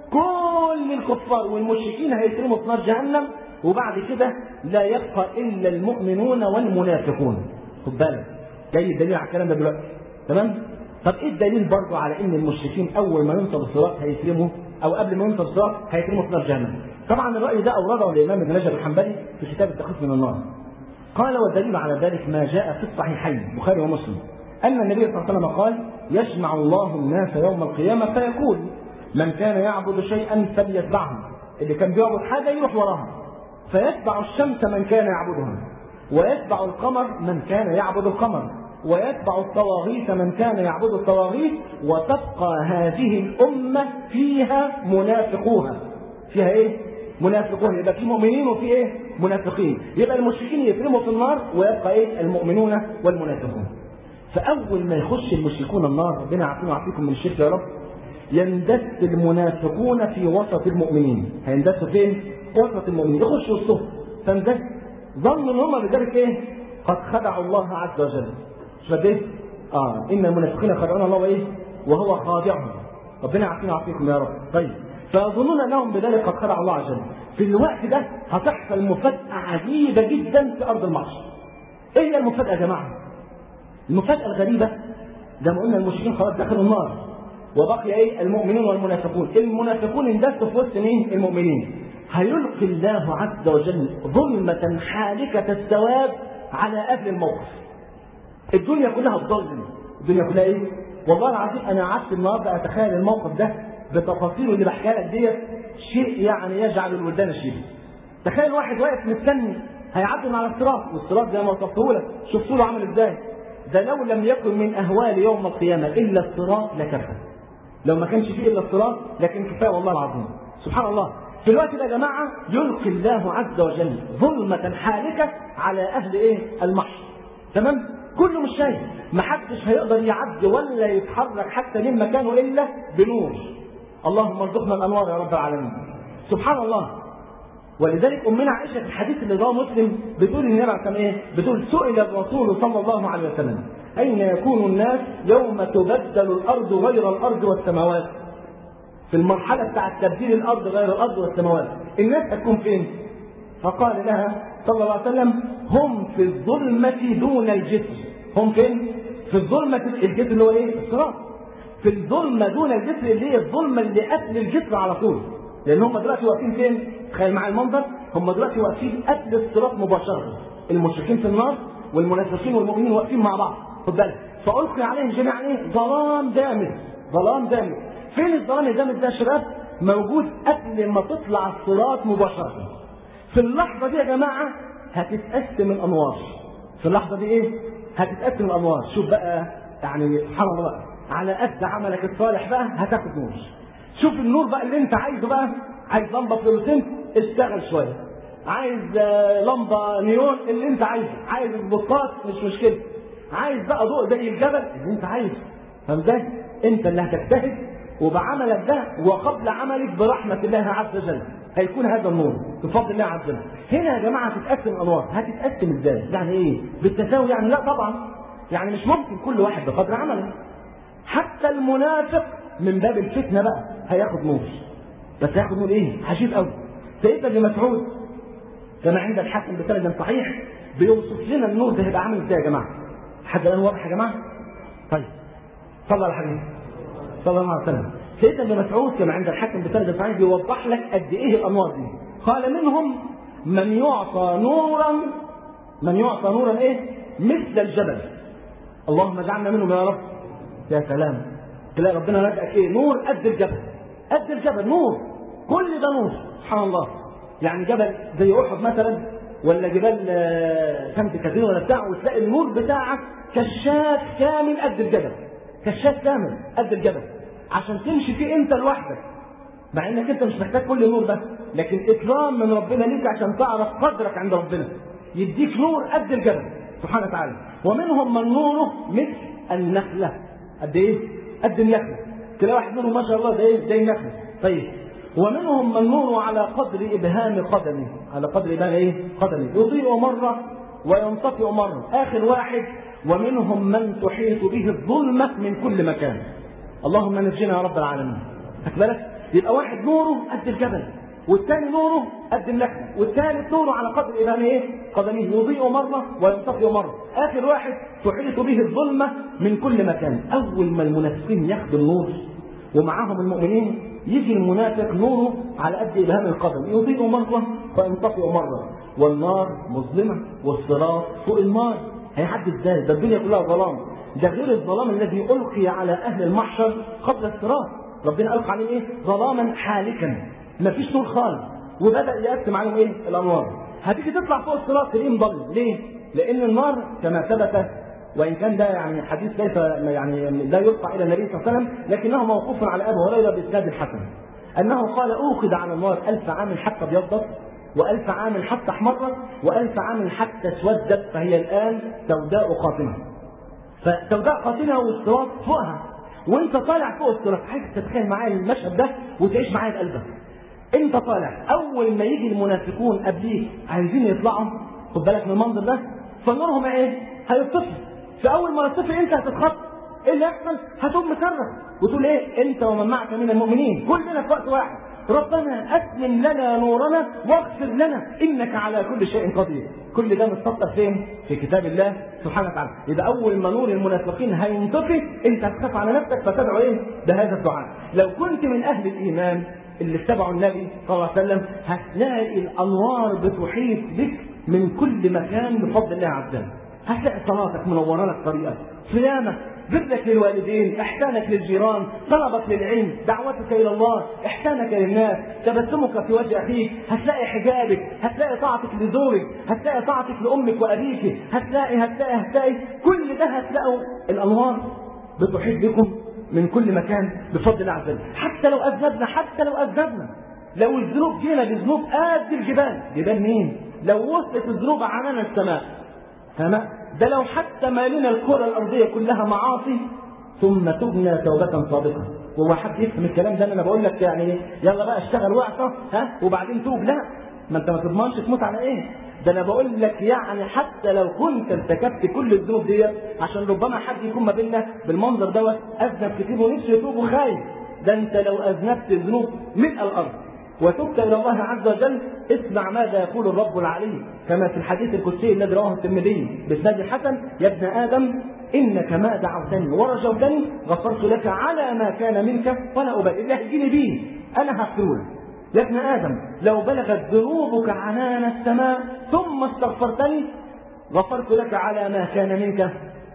كل الكفار والمشركين هيترموا في نار جهنم وبعد كده لا يبقى الا المؤمنون والمنافقون خد بالك جاي الدليل على الكلام ده دلوقتي تمام طب ايه الدليل برضه على ان المشركين اول ما ينصب الصراط هيترموا او قبل ما ينصب الصراط هيترموا في نار جهنم طبعا الراي ده اورده الامام ابن رجب الحنبلي في كتاب التخفيف من النار قال والدليل على ذلك ما جاء في الصحيحين البخاري ومسلم ان النبي صلى الله عليه وسلم قال يجمع الله الناس يوم القيامه فيقول من كان يعبد شيئا فليتبعه اللي كان بيعبد حاجه يروح وراها فيتبع الشمس من كان يعبدها ويتبع القمر من كان يعبد القمر ويتبع الطواغيت من كان يعبد الطواغيت وتبقى هذه الأمة فيها منافقوها فيها ايه؟ منافقون يبقى في مؤمنين وفي ايه؟ منافقين يبقى المشركين يترموا في النار ويبقى ايه؟ المؤمنون والمنافقون فأول ما يخش المشركون النار ربنا يعافينا ويعافيكم من الشرك يا رب يندس المنافقون في وسط المؤمنين هيندسوا فين؟ وسط المؤمنين يخشوا وسطهم فاندس ظنوا ان هم بذلك ايه؟ قد خدعوا الله عز وجل مش ايه؟ اه ان المنافقين خدعون الله وايه؟ وهو خادعهم ربنا يعافينا ويعافيكم يا رب طيب فيظنون انهم بذلك قد خدعوا الله عز وجل في الوقت ده هتحصل مفاجاه عجيبه جدا في ارض المحشر ايه هي المفاجاه يا جماعه؟ المفاجاه الغريبه زي ما قلنا المشركين خلاص دخلوا النار وبقي ايه المؤمنون والمنافقون المنافقون اندسوا في وسط مين المؤمنين هيلقي الله عز وجل ظلمة حالكة الثواب على أهل الموقف الدنيا كلها تظلم الدنيا كلها ايه والله العظيم انا قعدت النهارده اتخيل الموقف ده بتفاصيله اللي بحكيها لك ديت شيء يعني يجعل الولدان شيبه تخيل واحد واقف مستني هيعدي من على الصراط والصراط زي ما وصفته لك شفتوا له عامل ازاي ده لو لم يكن من اهوال يوم القيامه الا الصراط لكفى لو ما كانش فيه الا الصراط لكن كفايه والله العظيم سبحان الله في الوقت ده يا جماعه يلقي الله عز وجل ظلمه حالكه على اهل ايه المحشر تمام كله مش شايف محدش هيقدر يعدي ولا يتحرك حتى من مكانه الا بنور اللهم ارزقنا الانوار يا رب العالمين سبحان الله ولذلك امنا عائشه في الحديث اللي رواه مسلم بتقول النبي عليه ايه؟ بتقول سئل الرسول صلى الله عليه وسلم اين يكون الناس يوم تبدل الارض غير الارض والسماوات؟ في المرحله بتاعه تبديل الارض غير الارض والسماوات، الناس هتكون فين؟ فقال لها صلى الله عليه وسلم هم في الظلمه دون الجسر، هم فين؟ في الظلمه الجسر اللي هو ايه؟ الصراط. في الظلمه دون الجسر اللي هي الظلمه اللي قبل الجسر على طول. لان هم دلوقتي واقفين فين؟ تخيل معايا المنظر هم دلوقتي واقفين قبل الصراط مباشره المشركين في النار والمنافقين والمؤمنين واقفين مع بعض خد بالك فالقي عليهم جميعا ايه؟ ظلام دامس ظلام دامس فين الظلام الدامس ده يا شباب؟ موجود قبل ما تطلع الصراط مباشره في اللحظه دي يا جماعه هتتقسم الانوار في اللحظه دي ايه؟ هتتقسم الانوار شوف بقى يعني سبحان الله بقى على قد عملك الصالح بقى هتاخد نور شوف النور بقى اللي انت عايزه بقى عايز لمبه فلوسنت اشتغل شويه عايز لمبه نيون اللي انت عايزه عايز سبوتات مش مشكله عايز بقى ضوء زي الجبل اللي انت عايزه فاهم ازاي انت اللي هتجتهد وبعملك ده وقبل عملك برحمه الله عز وجل هيكون هذا النور بفضل الله عز وجل هنا يا جماعه هتتقسم انوار هتتقسم ازاي يعني ايه بالتساوي يعني لا طبعا يعني مش ممكن كل واحد بقدر عمله حتى المنافق من باب الفتنه بقى هياخد نور بس هياخد نور ايه عجيب قوي سيدنا ابن مسعود كما عند الحاكم بسند صحيح بيوصف لنا النور ده هيبقى عامل ازاي يا جماعه حد الان واضح يا جماعه طيب صلى على الحبيب صلى الله عليه وسلم سيدنا ابن مسعود كما عند الحاكم بسند صحيح بيوضح لك قد ايه الانوار دي قال منهم من يعطى نورا من يعطى نورا ايه مثل الجبل اللهم اجعلنا منهم يا رب يا سلام تلاقي ربنا رزقك ايه نور قد الجبل قد الجبل نور كل ده نور سبحان الله يعني جبل زي احد مثلا ولا جبال سمت كثير ولا بتاع وتلاقي النور بتاعك كشاف كامل قد الجبل كشاف كامل قد الجبل عشان تمشي فيه انت لوحدك مع انك انت مش محتاج كل النور ده لكن اكرام من ربنا ليك عشان تعرف قدرك عند ربنا يديك نور قد الجبل سبحانه وتعالى ومنهم من نوره مثل النخلة قد إيه؟ قد النخلة تلاقي واحد منهم ما شاء الله ده إيه؟ زي النخلة طيب ومنهم من نوره على قدر إبهام قدمه على قدر إبهام إيه؟ قدمه يضيء مرة وينطفئ مرة آخر واحد ومنهم من تحيط به الظلمة من كل مكان اللهم نجنا يا رب العالمين خد بالك يبقى واحد نوره قد الجبل والثاني نوره قد النخله والثالث نوره على قدر إبهام ايه؟ قدميه يضيء مره وينطفئ مره اخر واحد تحيط به الظلمه من كل مكان اول ما المنافقين ياخدوا النور ومعاهم المؤمنين يجي المنافق نوره على قد ابهام القدم يضيء مره وينطفئ مره والنار مظلمه والصراط فوق النار هيعدي ازاي؟ ده الدنيا كلها ظلام ده غير الظلام الذي القي على اهل المحشر قبل الصراط ربنا القى عليهم ايه؟ ظلاما حالكا مفيش نور خالص وبدا يقسم عليهم ايه؟ الانوار هتيجي تطلع فوق الصراط تلاقيه مضلم ليه؟ لان النار كما ثبت وان كان ده يعني حديث ليس يعني لا يرفع الى النبي صلى الله عليه وسلم لكنه موقوف على ابي هريره باسناد الحسن انه قال اوقد على النار ألف عام حتى ابيضت وألف عام حتى احمرت وألف عام حتى اسودت فهي الآن سوداء قاتمة فسوداء قاتمة والصراط فوقها وانت طالع فوق الصراط عايز تتخيل معايا المشهد ده وتعيش معايا بقلبك انت طالع اول ما يجي المنافقون قبليك عايزين يطلعوا خد بالك من المنظر ده فنورهم ايه هيطفي فاول ما يطفي انت هتتخطى ايه اللي يحصل هتقوم مكرر وتقول ايه انت ومن معك من المؤمنين كلنا في وقت واحد ربنا أتمم لنا نورنا واغفر لنا إنك على كل شيء قدير كل ده مستطر فين؟ في كتاب الله سبحانه وتعالى إذا أول ما نور المنافقين هينطفي أنت هتخاف على نفسك فتدعو إيه؟ بهذا الدعاء لو كنت من أهل الإيمان اللي اتبعوا النبي صلى الله عليه وسلم هتلاقي الأنوار بتحيط بك من كل مكان بفضل الله عز وجل هتلاقي صلاتك منورة لك طريقك صيامك برك للوالدين احسانك للجيران طلبك للعلم دعوتك الى الله احسانك للناس تبسمك في وجه اخيك هتلاقي حجابك هتلاقي طاعتك لزوجك هتلاقي طاعتك لامك وابيك هتلاقي هتلاقي هتلاقي كل ده هتلاقوا الانوار بتحيط بكم من كل مكان بفضل الله عز وجل حتى لو اذنبنا حتى لو اذنبنا لو الذنوب جينا بذنوب قد الجبال جبال مين لو وصلت الذنوب عنان السماء فما ده لو حتى مالنا الكرة الأرضية كلها معاصي ثم تبنى توبة صادقة وهو حد يفهم الكلام ده انا بقول لك يعني يلا بقى اشتغل واعصى ها وبعدين توب لا ما انت ما تضمنش تموت على ايه ده انا بقول لك يعني حتى لو كنت ارتكبت كل الذنوب دي عشان ربما حد يكون ما بيننا بالمنظر دوت اذنب كتير ونفسه يتوب وخايف ده انت لو اذنبت ذنوب ملء الارض وتبت الى الله عز وجل اسمع ماذا يقول الرب العلي كما في الحديث القدسي الذي رواه الترمذي باسناد الحسن يا ابن ادم انك ما دعوتني ورجوتني غفرت لك على ما كان منك ولا ابالي اللي هيجيني بيه انا هغفره لك يا ابن ادم لو بلغت ذنوبك عنان السماء ثم استغفرتني غفرت لك على ما كان منك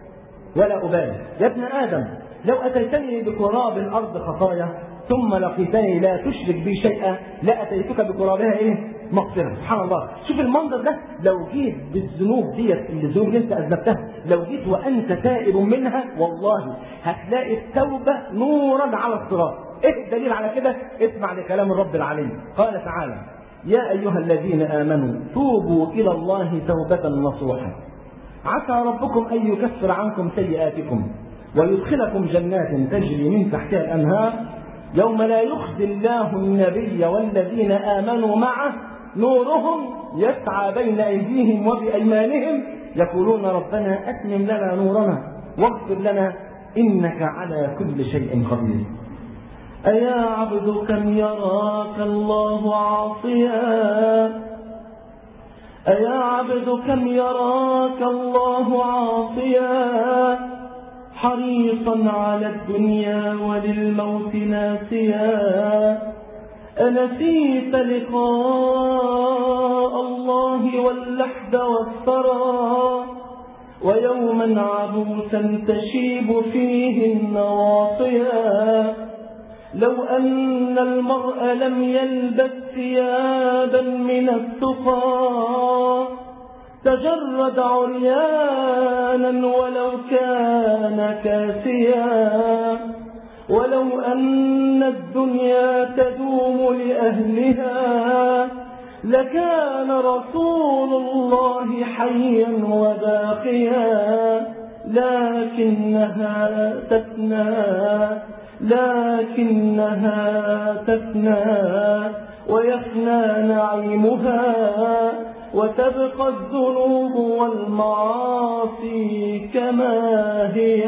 ولا ابالي يا ابن ادم لو اتيتني بقراب الارض خطايا ثم لقيتني لا تشرك بي شيئا لاتيتك بقرابها ايه؟ مغفره سبحان الله شوف المنظر ده لو جيت بالذنوب ديت الذنوب اللي انت اذنبتها لو جيت وانت تائب منها والله هتلاقي التوبه نورا على الصراط ايه الدليل على كده؟ اسمع لكلام الرب العلي قال تعالى يا ايها الذين امنوا توبوا الى الله توبه نصوحا عسى ربكم ان يكفر عنكم سيئاتكم ويدخلكم جنات تجري من تحتها الانهار يوم لا يخزي الله النبي والذين آمنوا معه نورهم يسعى بين أيديهم وبأيمانهم يقولون ربنا أتمم لنا نورنا واغفر لنا إنك على كل شيء قدير أيا عبد كم يراك الله عاصيا أيا عبد كم يراك الله عاصيا حريصا على الدنيا وللموت ناسيا أنسيت لقاء الله واللحد والثرى ويوما عبوسا تشيب فيه النواصيا لو أن المرء لم يلبس ثيابا من التقى تجرد عريانا ولو كان كاسيا ولو أن الدنيا تدوم لأهلها لكان رسول الله حيا وباقيا لكنها تفنى لكنها تفنى ويفنى نعيمها وتبقى الذنوب والمعاصي كما هي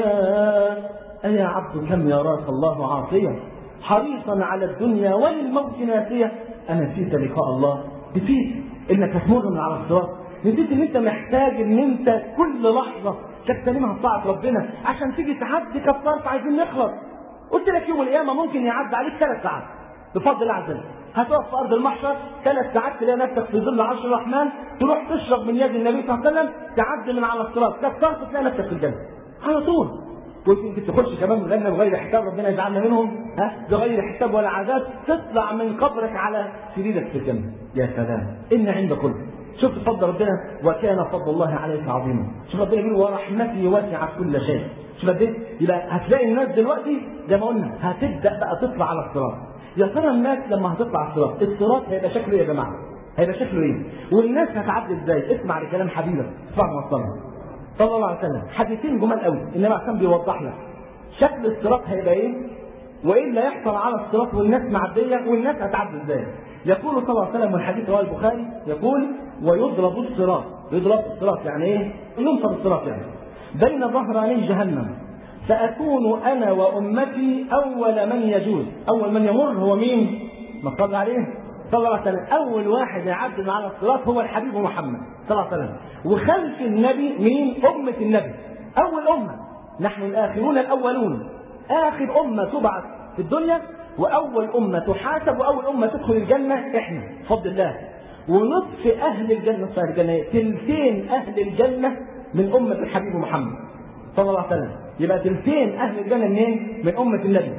أيا عبد كم يراك الله عاصيا حريصا على الدنيا وللموت ناسية أنا نسيت لقاء الله نسيت إنك هتمر من على الصراط نسيت إن أنت محتاج إن أنت كل لحظة تغتنمها في طاعة ربنا عشان تيجي تعدي كفارة عايزين نخلص قلت لك يوم القيامة ممكن يعدي عليك ثلاث ساعات بفضل الله عز وجل هتقف في ارض المحشر ثلاث ساعات تلاقي نفسك في ظل عرش الرحمن تروح تشرب من يد النبي صلى الله عليه وسلم تعدي من على الصراط كفرت تلاقي نفسك في الجنه على طول قلت يمكن تخش كمان الجنه بغير حساب ربنا يجعلنا منهم ها بغير حساب ولا عذاب تطلع من قبرك على سريرك في الجنه يا سلام ان عند كل شوف فضل ربنا وكان فضل الله عليك عظيما شوف ربنا بيقول ورحمتي وسعت كل شيء شوف قد ايه يبقى هتلاقي الناس دلوقتي زي ما قلنا هتبدا بقى تطلع على الصراط يا ترى الناس لما هتطلع على الصراط الصراط هيبقى شكله ايه يا جماعه هيبقى شكله ايه والناس هتعدي ازاي اسمع لكلام حبيبك اسمع موصلنا صلى الله عليه وسلم حديثين جمال قوي النبي عشان بيوضح لك شكل الصراط هيبقى ايه وايه اللي هيحصل على الصراط والناس معديه والناس هتعدي ازاي يقول صلى الله عليه وسلم والحديث رواه البخاري يقول ويضرب الصراط يضرب الصراط يعني ايه ينصب الصراط يعني بين ظهراني جهنم سأكون أنا وأمتي أول من يجوز أول من يمر هو مين ما صلى عليه صلى الله عليه وسلم أول واحد يعدي على الصراط هو الحبيب محمد صلى الله عليه وسلم وخلف النبي مين أمة النبي أول أمة نحن الآخرون الأولون آخر أمة تبعث في الدنيا وأول أمة تحاسب وأول أمة تدخل الجنة إحنا بفضل الله ونصف أهل الجنة صار الجنة تلتين أهل الجنة من أمة الحبيب محمد صلى الله عليه وسلم يبقى تلتين أهل الجنة منين؟ من أمة النبي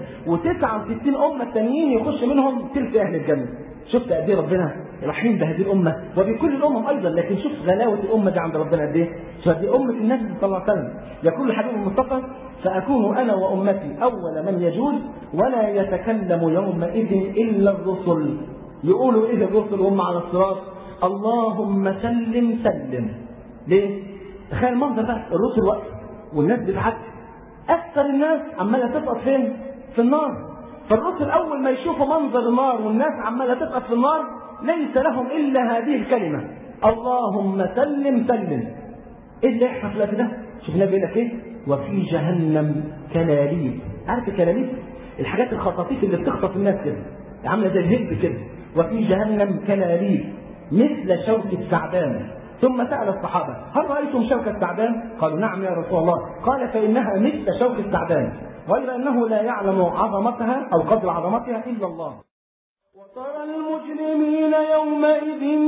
و69 أمة تانيين يخش منهم تلت أهل الجنة شفت قد ايه ربنا رحيم بهذه الامه وبكل الامم ايضا لكن شوف غلاوه الامه دي عند ربنا قد ايه شوف دي امه النبي صلى الله عليه وسلم يقول الحبيب المصطفى ساكون انا وامتي اول من يجوز ولا يتكلم يومئذ الا الرسل يقولوا ايه الرسل وهم على الصراط اللهم سلم سلم ليه؟ تخيل المنظر ده الرسل وقت والناس بتعدي اكثر الناس عماله تسقط فين؟ في النار فالرسل اول ما يشوفوا منظر النار والناس عماله تسقط في النار ليس لهم الا هذه الكلمه اللهم سلم سلم ايه اللي يحصل في الوقت ده؟ شوف النبي بيقول لك ايه؟ وفي جهنم كلاليب عارف الكلاليب؟ الحاجات الخطاطيف اللي بتخطف الناس كده عامله زي الهب كده وفي جهنم كلاليب مثل شوك الثعبان ثم سأل الصحابة هل رأيتم شوك الثعبان؟ قالوا نعم يا رسول الله قال فإنها مثل شوك الثعبان غير أنه لا يعلم عظمتها أو قدر عظمتها إلا الله وترى المجرمين يومئذ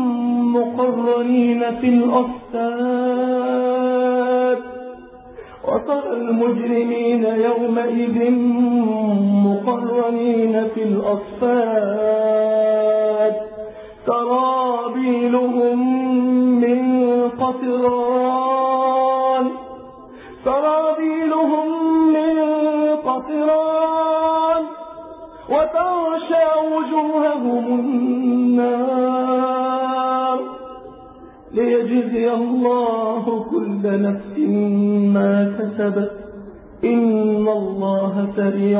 مقرنين في الأصفاد وترى المجرمين يومئذ مقرنين في الأصفاد سرابيلهم من قطران سرابيلهم من قطران وتغشى وجوههم النار ليجزي الله كل نفس ما كسبت إن الله سريع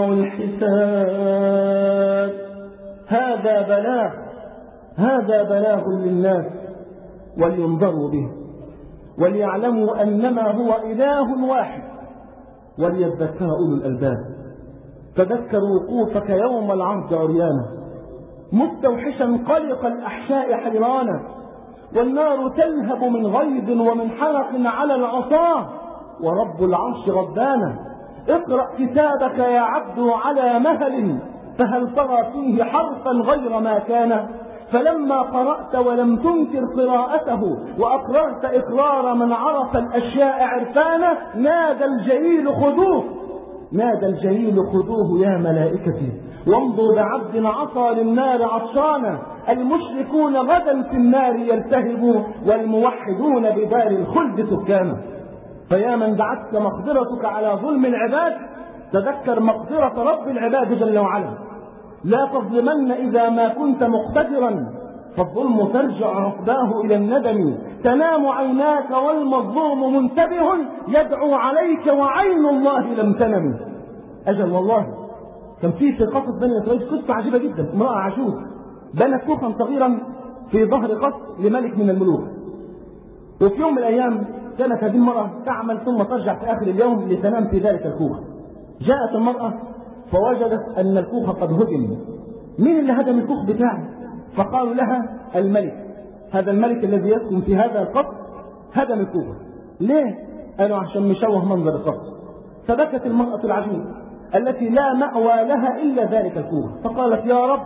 الحساب هذا بلاغ هذا بلاغ للناس ولينظروا به وليعلموا أنما هو إله واحد وليذكر أولو الألباب تذكر وقوفك يوم العرض عريانا مستوحشا قلق الأحشاء حيرانا والنار تلهب من غيظ ومن حرق على العصاة ورب العرش غضبانا اقرأ كتابك يا عبد على مهل فهل ترى فيه حرفا غير ما كان فلما قرأت ولم تنكر قراءته وأقررت إقرار من عرف الأشياء عرفانا نادى الجليل خذوه نادى الجليل خذوه يا ملائكتي وامضوا بعبد عصى للنار عطشانا المشركون غدا في النار يلتهبوا والموحدون بدار الخلد سكانا فيا من دعتك مقدرتك على ظلم العباد تذكر مقدرة رب العباد جل وعلا لا تظلمن إذا ما كنت مقتدرا فالظلم ترجع عقباه إلى الندم تنام عيناك والمظلوم منتبه يدعو عليك وعين الله لم تنم أجل والله كان في في قصص بني إسرائيل قصة عجيبة جدا امرأة عجوز بنت كوخا صغيرا في ظهر قصر لملك من الملوك وفي يوم من الأيام كانت هذه المرأة تعمل ثم ترجع في آخر اليوم لتنام في ذلك الكوخ جاءت المرأة فوجدت أن الكوخ قد هدم مين اللي هدم الكوخ بتاعه فقالوا لها الملك هذا الملك الذي يسكن في هذا القصر هدم الكوخ ليه قالوا عشان مشوه منظر القصر فبكت المرأة العجوز التي لا مأوى لها إلا ذلك الكوخ فقالت يا رب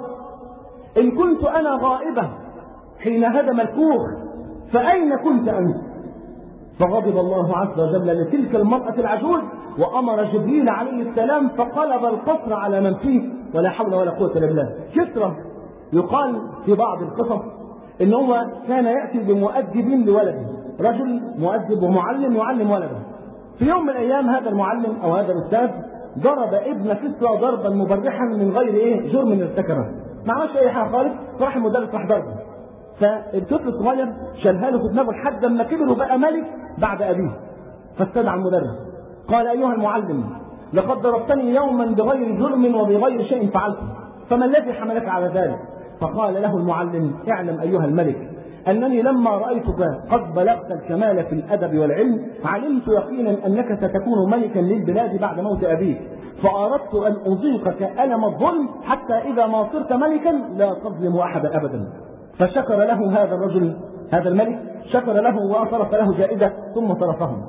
إن كنت أنا غائبة حين هدم الكوخ فأين كنت أنت فغضب الله عز وجل لتلك المرأة العجوز وأمر جبريل عليه السلام فقلب القصر على من فيه ولا حول ولا قوة إلا بالله كسرة يقال في بعض القصص إن هو كان يأتي بمؤدب لولده رجل مؤدب ومعلم يعلم ولده في يوم من الأيام هذا المعلم أو هذا الأستاذ ضرب ابن كسرى ضربا مبرحا من غير ايه جرم ارتكبه ما عملش اي حاجه خالص فراح المدرس راح ضربه فالطفل الصغير شالها له في دماغه لحد ما كبر وبقى ملك بعد ابيه فاستدعى المدرس قال ايها المعلم لقد ضربتني يوما بغير جرم وبغير شيء فعلته فما الذي حملك على ذلك فقال له المعلم اعلم ايها الملك أنني لما رأيتك قد بلغت الكمال في الأدب والعلم علمت يقينا أنك ستكون ملكا للبلاد بعد موت أبيك فأردت أن أذيقك ألم الظلم حتى إذا ما صرت ملكا لا تظلم أحدا أبدا فشكر له هذا الرجل هذا الملك شكر له وصرف له جائزة ثم صرفهم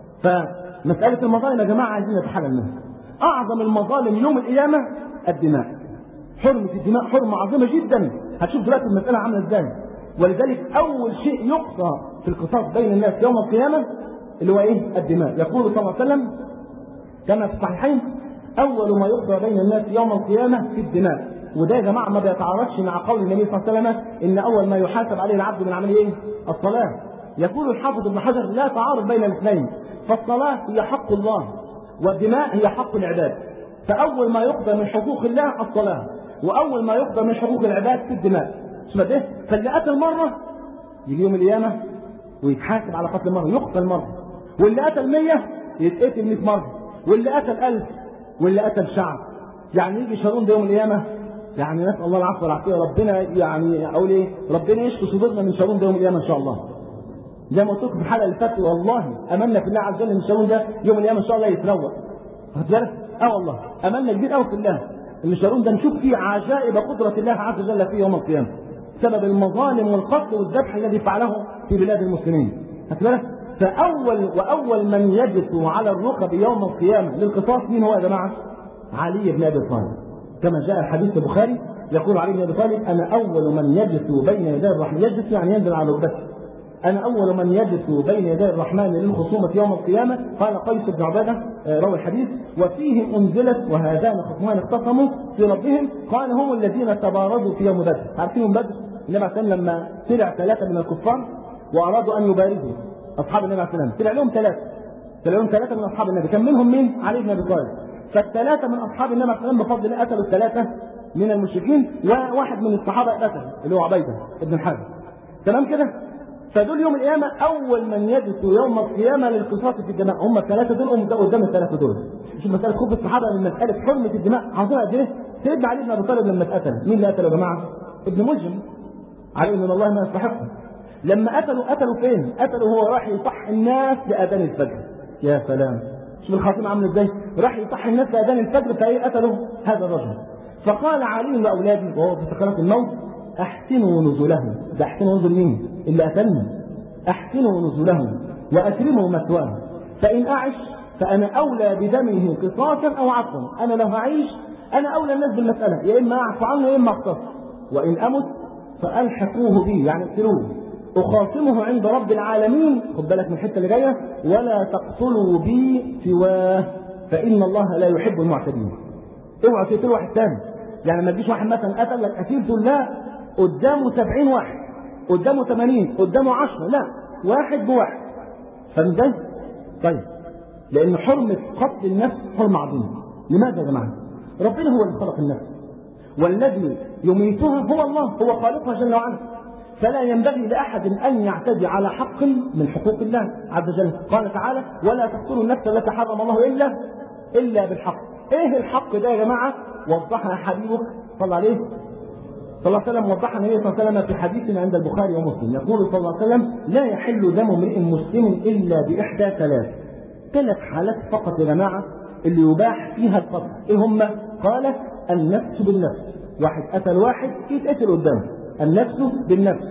فمسألة المظالم يا جماعة عايزين نتحلل منها أعظم المظالم يوم القيامة الدماء حرمة الدماء حرمة عظيمة جدا هتشوف دلوقتي المسألة عاملة ازاي ولذلك أول شيء يقصى في القصاص بين الناس يوم القيامة اللي هو إيه؟ الدماء يقول صلى الله عليه وسلم كما في الصحيحين أول ما يقضى بين الناس يوم القيامة في الدماء وده يا جماعة ما بيتعارضش مع قول النبي صلى الله عليه وسلم إن أول ما يحاسب عليه العبد من عمله إيه؟ الصلاة يقول الحافظ ابن حجر لا تعارض بين الاثنين فالصلاة هي حق الله والدماء هي حق العباد فأول ما يقضى من حقوق الله الصلاة وأول ما يقضى من حقوق العباد في الدماء اسمه ده فاللي قتل مرة يجي يوم القيامة ويتحاسب على قتل مرة يقتل مرة واللي قتل 100 يتقتل 100 مرة واللي قتل 1000 واللي قتل شعب يعني يجي شارون ده يوم القيامة يعني نسأل الله العفو والعافية ربنا يعني أقول إيه ربنا يشفي صدورنا من شارون ده يوم القيامة إن شاء الله زي ما قلت لكم في الحلقة اللي فاتت والله أملنا في الله عز وجل إن شارون ده يوم القيامة إن شاء الله يتروق واخد بالك؟ اه والله أملنا كبير قوي في الله إن شارون ده نشوف فيه عجائب قدرة الله عز وجل فيه يوم القيامة سبب المظالم والقتل والذبح الذي فعله في بلاد المسلمين بالك فأول وأول من يجث على الركب يوم القيامة للقصاص مين هو يا جماعة؟ علي بن أبي طالب كما جاء الحديث البخاري يقول علي بن أبي طالب أنا أول من يجث بين يدي الرحمن يجث يعني ينزل على ركبته أنا أول من يجث بين يدي الرحمن للخصومة يوم القيامة قال قيس بن عبادة روى الحديث وفيهم أنزلت وهذان خصمان اختصموا في ربهم قال هم الذين تبارزوا في يوم بدر عارفين بدر النبي عليه السلام لما طلع ثلاثة من الكفار وأرادوا أن يبارزوا أصحاب النبي عليه السلام طلع لهم ثلاثة طلع لهم ثلاثة من أصحاب النبي كان منهم مين؟ علي بن أبي طالب فالثلاثة من أصحاب النبي عليه السلام بفضل الله قتلوا الثلاثة من المشركين وواحد من الصحابة قتل اللي هو عبيدة ابن الحارث تمام كده؟ فدول يوم القيامة أول من يجلس يوم القيامة للقصاص في الدماء هم الثلاثة دول هم قدام الثلاثة دول شوف مسألة خوف الصحابة من مسألة حرمة الدماء عظيمة قد إيه؟ سيدنا علي بن أبي طالب لما اتقتل مين اللي قتله يا جماعة؟ ابن ملجم عليه من الله ما يستحقه لما قتلوا قتلوا فين؟ قتلوا هو راح يصح الناس بأذان الفجر يا سلام شوف الخاتمة عامل ازاي؟ راح يصح الناس بأذان الفجر فايه قتلوا هذا الرجل فقال علي لأولاده وهو في سكرات الموت أحسنوا نزلهم ده أحسنوا نزل مين؟ اللي قتلني أحسنوا نزلهم وأكرموا مثواه فإن أعش فأنا أولى بدمه قصاصا أو عفوا أنا لو هعيش أنا أولى الناس بالمسألة يا إما أعفو عنه يا إما أقتص وإن أمت فألحقوه بي يعني اقتلوه أخاصمه عند رب العالمين خد بالك من الحتة اللي جاية ولا تقتلوا بي سواه فإن الله لا يحب المعتدين اوعى تقتلوا واحد تاني يعني ما تجيش واحد مثلا قتل لك قتيل تقول لا قدامه 70 واحد قدامه 80 قدامه 10 لا واحد بواحد فاهم ازاي؟ طيب لأن حرمة قتل النفس حرمة عظيمة لماذا يا جماعة؟ ربنا هو اللي خلق النفس والذي يميتها هو الله هو خالقها جل وعلا فلا ينبغي لأحد أن يعتدي على حق من حقوق الله عز وجل قال تعالى ولا تقتلوا النفس التي حرم الله إلا إلا بالحق إيه الحق ده يا جماعة وضحنا حبيبك صلى عليه صلى الله عليه وسلم وضحنا النبي صلى الله عليه وسلم في حديث عند البخاري ومسلم يقول صلى الله عليه وسلم لا يحل دم امرئ مسلم الا باحدى ثلاث ثلاث حالات فقط يا جماعه اللي يباح فيها القتل ايه هم؟ قال النفس بالنفس واحد قتل واحد يتقتل قدامه النفس بالنفس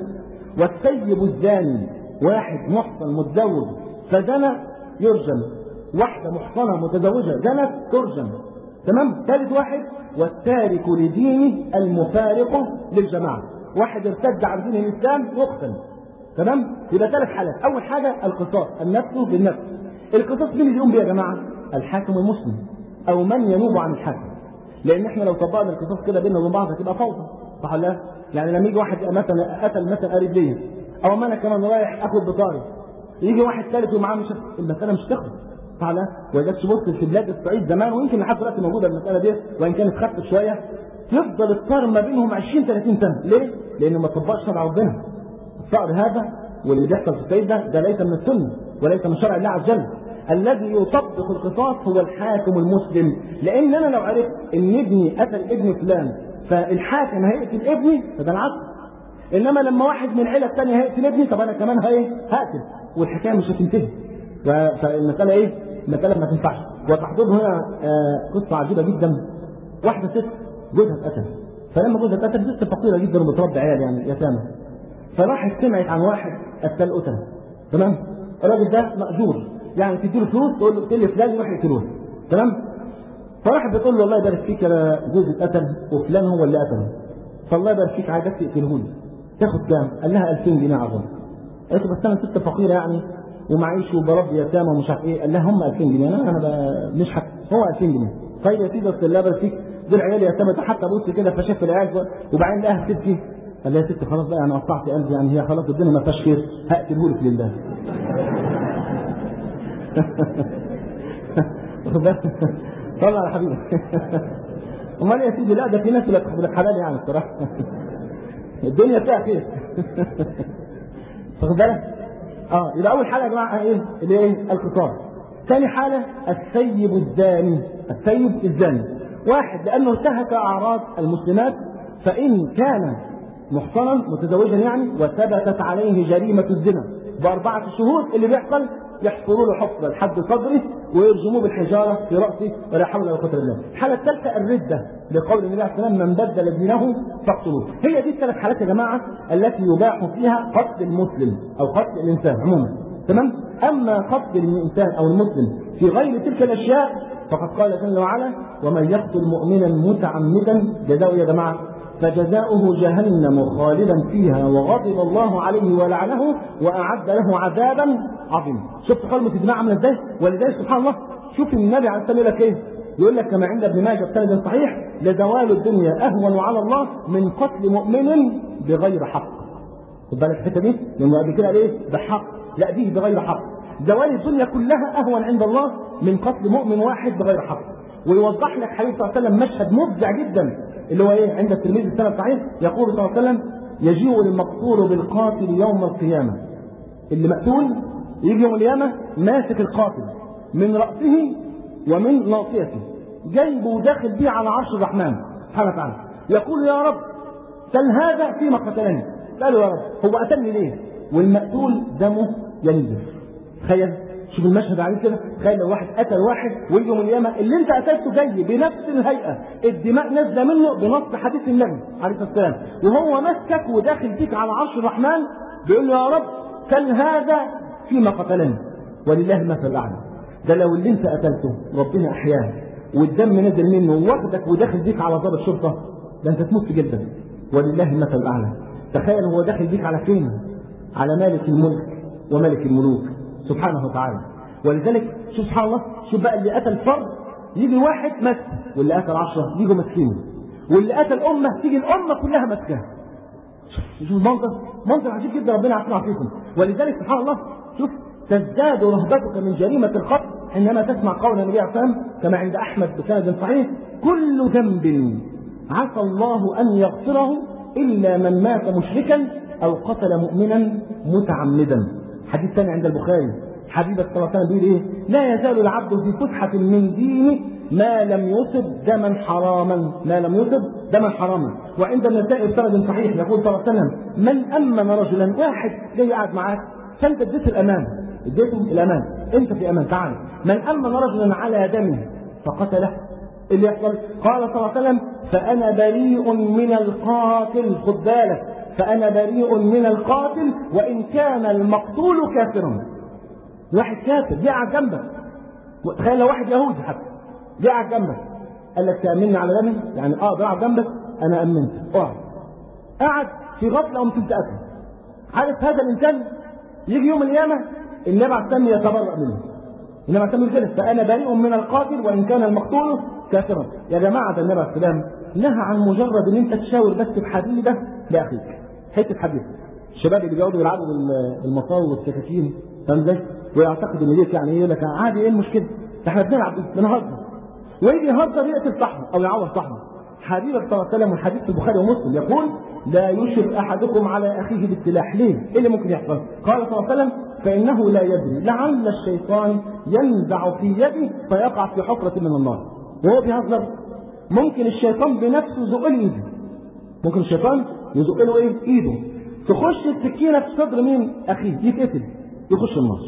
والسيب الزاني واحد محصن متزوج فزنى يرجم واحدة محصنة متزوجة زنت ترجم تمام ثالث واحد والتارك لدينه المفارق للجماعة واحد ارتد عن دين الإسلام يقتل تمام يبقى ثلاث حالات أول حاجة القصاص النفس بالنفس القصاص مين اللي يقوم بيه يا جماعة الحاكم المسلم أو من ينوب عن الحاكم لأن احنا لو طبقنا القصاص كده بيننا وبين بعض هتبقى فوضى صح ولا لا؟ يعني لما يجي واحد مثلا قتل مثلا قريب ليا أو ما أنا كمان رايح آخد بطاري يجي واحد ثالث ومعاه مش المسألة مش تخلص صح ولا ولذلك تبص في بلاد الصعيد زمان ويمكن لحد دلوقتي موجوده المساله دي وان كانت خفت شويه يفضل الطار ما بينهم 20 30 سنه ليه؟ لانه ما طبقش شرع ربنا الصقر هذا واللي بيحصل في الصعيد ده ده ليس من السنه وليس من شرع الله عز وجل الذي يطبق القصاص هو الحاكم المسلم لان انا لو عرفت ان ابني قتل ابن فلان فالحاكم هيقتل ابني فده العكس انما لما واحد من العيله الثانيه هيقتل ابني طب انا كمان هي هقتل والحكايه مش هتنتهي فالمساله ايه؟ المساله ما تنفعش وتحضر هنا آه قصه عجيبه جدا واحده ست جوزها اتقتل فلما جوزها اتقتل ست فقيره جدا وبتربي عيال يعني يتامى فراحت سمعت عن واحد قتل قتله تمام الراجل ده مأجور يعني تديله فلوس تقول له اقتل فلان يروح يقتلوه تمام فراحت بتقول له الله يبارك فيك انا جوزي اتقتل وفلان هو اللي قتله فالله يبارك فيك عايزك تقتله لي تاخد كام؟ قال لها 2000 جنيه عظم قالت له بس انا ست فقيره يعني ومعيش وبربي يتامى ومش عارف ايه قال لها هم 2000 جنيه انا انا مش حق هو 2000 جنيه طيب يا سيدي اصل الله يبارك فيك دول عيالي يتامى حتى بص كده فشاف العيال وبعدين لقاها ستي قال لها يا ستي خلاص بقى انا قطعت قلبي يعني هي خلاص الدنيا ما فيهاش خير هقتله لك لله طلع يا حبيبي امال يا سيدي لا ده في ناس لك حلال يعني الصراحه الدنيا فيها خير واخد بالك؟ اه يبقى اول حاله يا جماعه ايه؟ اللي ايه؟ القصاص. ثاني حاله السيب الزاني، السيب الزاني. واحد لانه انتهك اعراض المسلمات فان كان محصنا متزوجا يعني وثبتت عليه جريمه الزنا باربعه شهور اللي بيحصل يحفروا له حفرة لحد صدره ويرجموه بالحجارة في رأسه ولا حول ولا قوة إلا بالله. الحالة الثالثة الردة لقول النبي عليه الصلاة والسلام من بدل دينه فاقتلوه. هي دي الثلاث حالات يا جماعة التي يباح فيها قتل المسلم أو قتل الإنسان عموما. تمام؟ أما قتل الإنسان أو المسلم في غير تلك الأشياء فقد قال جل وعلا ومن يقتل مؤمنا متعمدا جزاؤه يا جماعة فجزاؤه جهنم خالدا فيها وغضب الله عليه ولعنه واعد له عذابا عظيما شفت حرمه الدماء عامله ازاي ولذلك سبحان الله شوف النبي عليه الصلاه والسلام يقول لك ايه يقول لك كما عند ابن ماجه بسند صحيح لزوال الدنيا اهون على الله من قتل مؤمن بغير حق خد بالك الحته دي لانه قبل كده قال ايه بحق لا دي بغير حق زوال الدنيا كلها اهون عند الله من قتل مؤمن واحد بغير حق ويوضح لك حديث صلى الله عليه وسلم مشهد مفزع جدا اللي هو ايه عند الترمذي السنه الصحيح يقول صلى الله عليه وسلم يجيء المقتول بالقاتل يوم القيامه اللي مقتول يجي يوم القيامه ماسك القاتل من راسه ومن ناصيته جايبه وداخل بيه على عرش الرحمن سبحانه وتعالى يقول يا رب سل هذا فيما قتلني قالوا يا رب هو قتلني ليه والمقتول دمه ينزف تخيل شوف المشهد عليه كده تخيل لو واحد قتل واحد ويجي يوم القيامه اللي انت قتلته جاي بنفس الهيئه الدماء نازله منه بنص حديث النبي عليه الصلاه والسلام وهو ماسكك وداخل بيك على عرش الرحمن بيقول له يا رب كان هذا فيما قتلني ولله المثل الاعلى ده لو اللي انت قتلته ربنا احياه والدم نزل منه وواخدك وداخل بيك على ضابط شرطه ده انت تموت جدا ولله المثل الاعلى تخيل هو داخل بيك على فين على مالك الملك وملك الملوك سبحانه وتعالى ولذلك شوف سبحان الله شوف بقى اللي قتل فرد يجي واحد مات واللي قتل عشرة يجوا ماسكينه واللي قتل أمة تيجي الأمة كلها ماسكاه شوف المنظر منظر عجيب جدا ربنا يعافينا فيكم ولذلك سبحان الله شوف تزداد رهبتك من جريمة القتل حينما تسمع قول النبي عليه الصلاة والسلام كما عند أحمد بسند صحيح كل ذنب عسى الله أن يغفره إلا من مات مشركا او قتل مؤمنا متعمدا حديث ثاني عند البخاري حبيبك صلى الله عليه وسلم بيقول ايه لا يزال العبد في فسحه من دينه ما لم يصب دما حراما ما لم يصب دما حراما وعند النساء بسند صحيح يقول صلى الله عليه وسلم من امن رجلا واحد جاي قاعد معاك فانت اديت الامان اديته الامان انت في امان تعال من امن رجلا على دمه فقتله اللي يحصل قال صلى الله عليه وسلم فانا بريء من القاتل خد بالك فانا بريء من القاتل وان كان المقتول كافرا واحد كافر جه على جنبك تخيل لو واحد يهودي حتى جه على جنبك قال لك تامني على دمي يعني اه على جنبك انا امنت اقعد قعد في غفله قمت انت قتل عارف هذا الانسان يجي يوم القيامه النبي عليه السلام يتبرأ منه النبي عليه السلام يقول فانا بريء من القاتل وان كان المقتول كافرا يا جماعه ده النبي عليه السلام نهى عن مجرد ان انت تشاور بس بحديده لاخيك حته حديده الشباب اللي بيقعدوا يلعبوا بالمصاوي والسكاكين فاهم ازاي؟ ويعتقد ان ديت يعني يقول لك عادي ايه المشكله؟ ده احنا بنلعب بنهزر ويجي يهزر يقتل صاحبه او يعور صاحبه حبيبك صلى الله عليه وسلم والحديث في البخاري ومسلم يقول لا يشرك احدكم على اخيه بالسلاح ليه؟ ايه اللي ممكن يحصل؟ قال صلى الله عليه وسلم فانه لا يدري لعل الشيطان ينزع في يده فيقع في حفره من النار وهو بيهزر ممكن الشيطان بنفسه يزق له ايده ممكن الشيطان يزق له ايه؟ ايده تخش السكينه في صدر مين؟ اخيه يتقتل يخش النار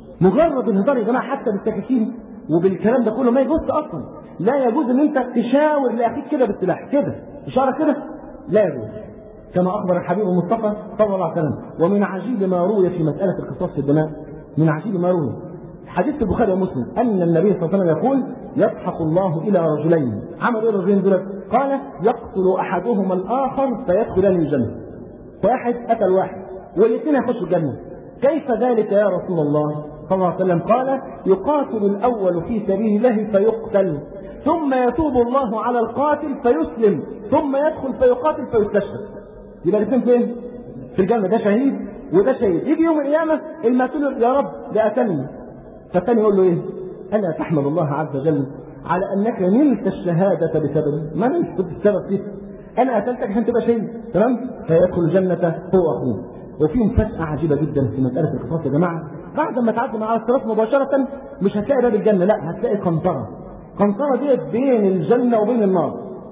مجرد الهزار يا جماعه حتى بالسكاكين وبالكلام ده كله ما يجوز اصلا لا يجوز ان انت تشاور لاخيك كده بالسلاح كده اشاره كده لا يجوز كما اخبر الحبيب المصطفى صلى الله عليه وسلم ومن عجيب ما روي في مساله القصاص في الدماء من عجيب ما روي حديث في البخاري ومسلم ان النبي صلى الله عليه وسلم يقول يضحك الله الى رجلين عمل ايه الرجلين دول؟ قال يقتل احدهما الاخر فيدخلان الجنه واحد قتل واحد والاثنين يخشوا الجنه كيف ذلك يا رسول الله صلى الله عليه وسلم قال يقاتل الأول في سبيل الله فيقتل ثم يتوب الله على القاتل فيسلم ثم يدخل فيقاتل فيستشهد يبقى الاثنين فين؟ في الجنة ده شهيد وده شهيد يجي يوم القيامة المقتول يا رب ده قتلني فالثاني يقول له ايه؟ ألا تحمد الله عز وجل على أنك نلت الشهادة بسببي ما أنا كنت السبب فيه أنا قتلتك عشان تبقى شهيد تمام؟ فيدخل الجنة هو أخوه وفي مفاجأة عجيبة جدا في مسألة القصاص يا جماعة بعد ما تعدي مع الصراط مباشرة مش هتلاقي باب الجنة لا هتلاقي قنطرة قنطرة ديت بين الجنة وبين النار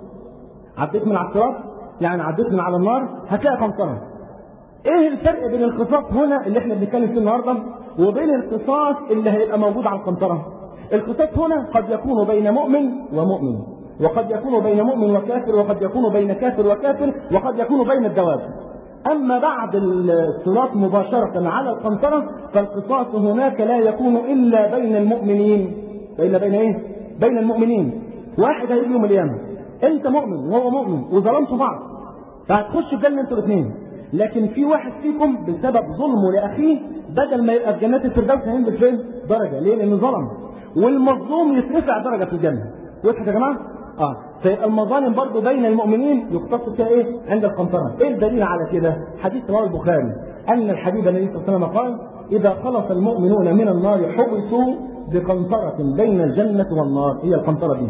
عديت من على الصراط يعني عديت من على النار هتلاقي قنطرة ايه الفرق بين القصاص هنا اللي احنا بنتكلم فيه النهارده وبين القصاص اللي هيبقى موجود على القنطرة القصاص هنا قد يكون بين مؤمن ومؤمن وقد يكون بين مؤمن وكافر وقد يكون بين كافر وكافر وقد يكون بين الدواب أما بعد الصراط مباشرة على القنطرة فالقصاص هناك لا يكون إلا بين المؤمنين بين بين إيه؟ بين المؤمنين واحد هيجي يوم القيامة أنت مؤمن وهو مؤمن وظلمتوا بعض فهتخشوا الجنة أنتوا الاثنين لكن في واحد فيكم بسبب ظلمه لأخيه بدل ما يبقى في جنات الفردوس هينزل فين؟ درجة ليه؟ لأنه ظلم والمظلوم يترفع درجة في الجنة وضحت يا جماعة؟ اه فيبقى المظالم برضه بين المؤمنين يقتص فيها ايه؟ عند القنطرة، ايه الدليل على كده؟ حديث رواه البخاري ان الحبيب النبي صلى الله عليه وسلم قال: اذا خلص المؤمنون من النار حبسوا بقنطرة بين الجنة والنار، هي القنطرة دي.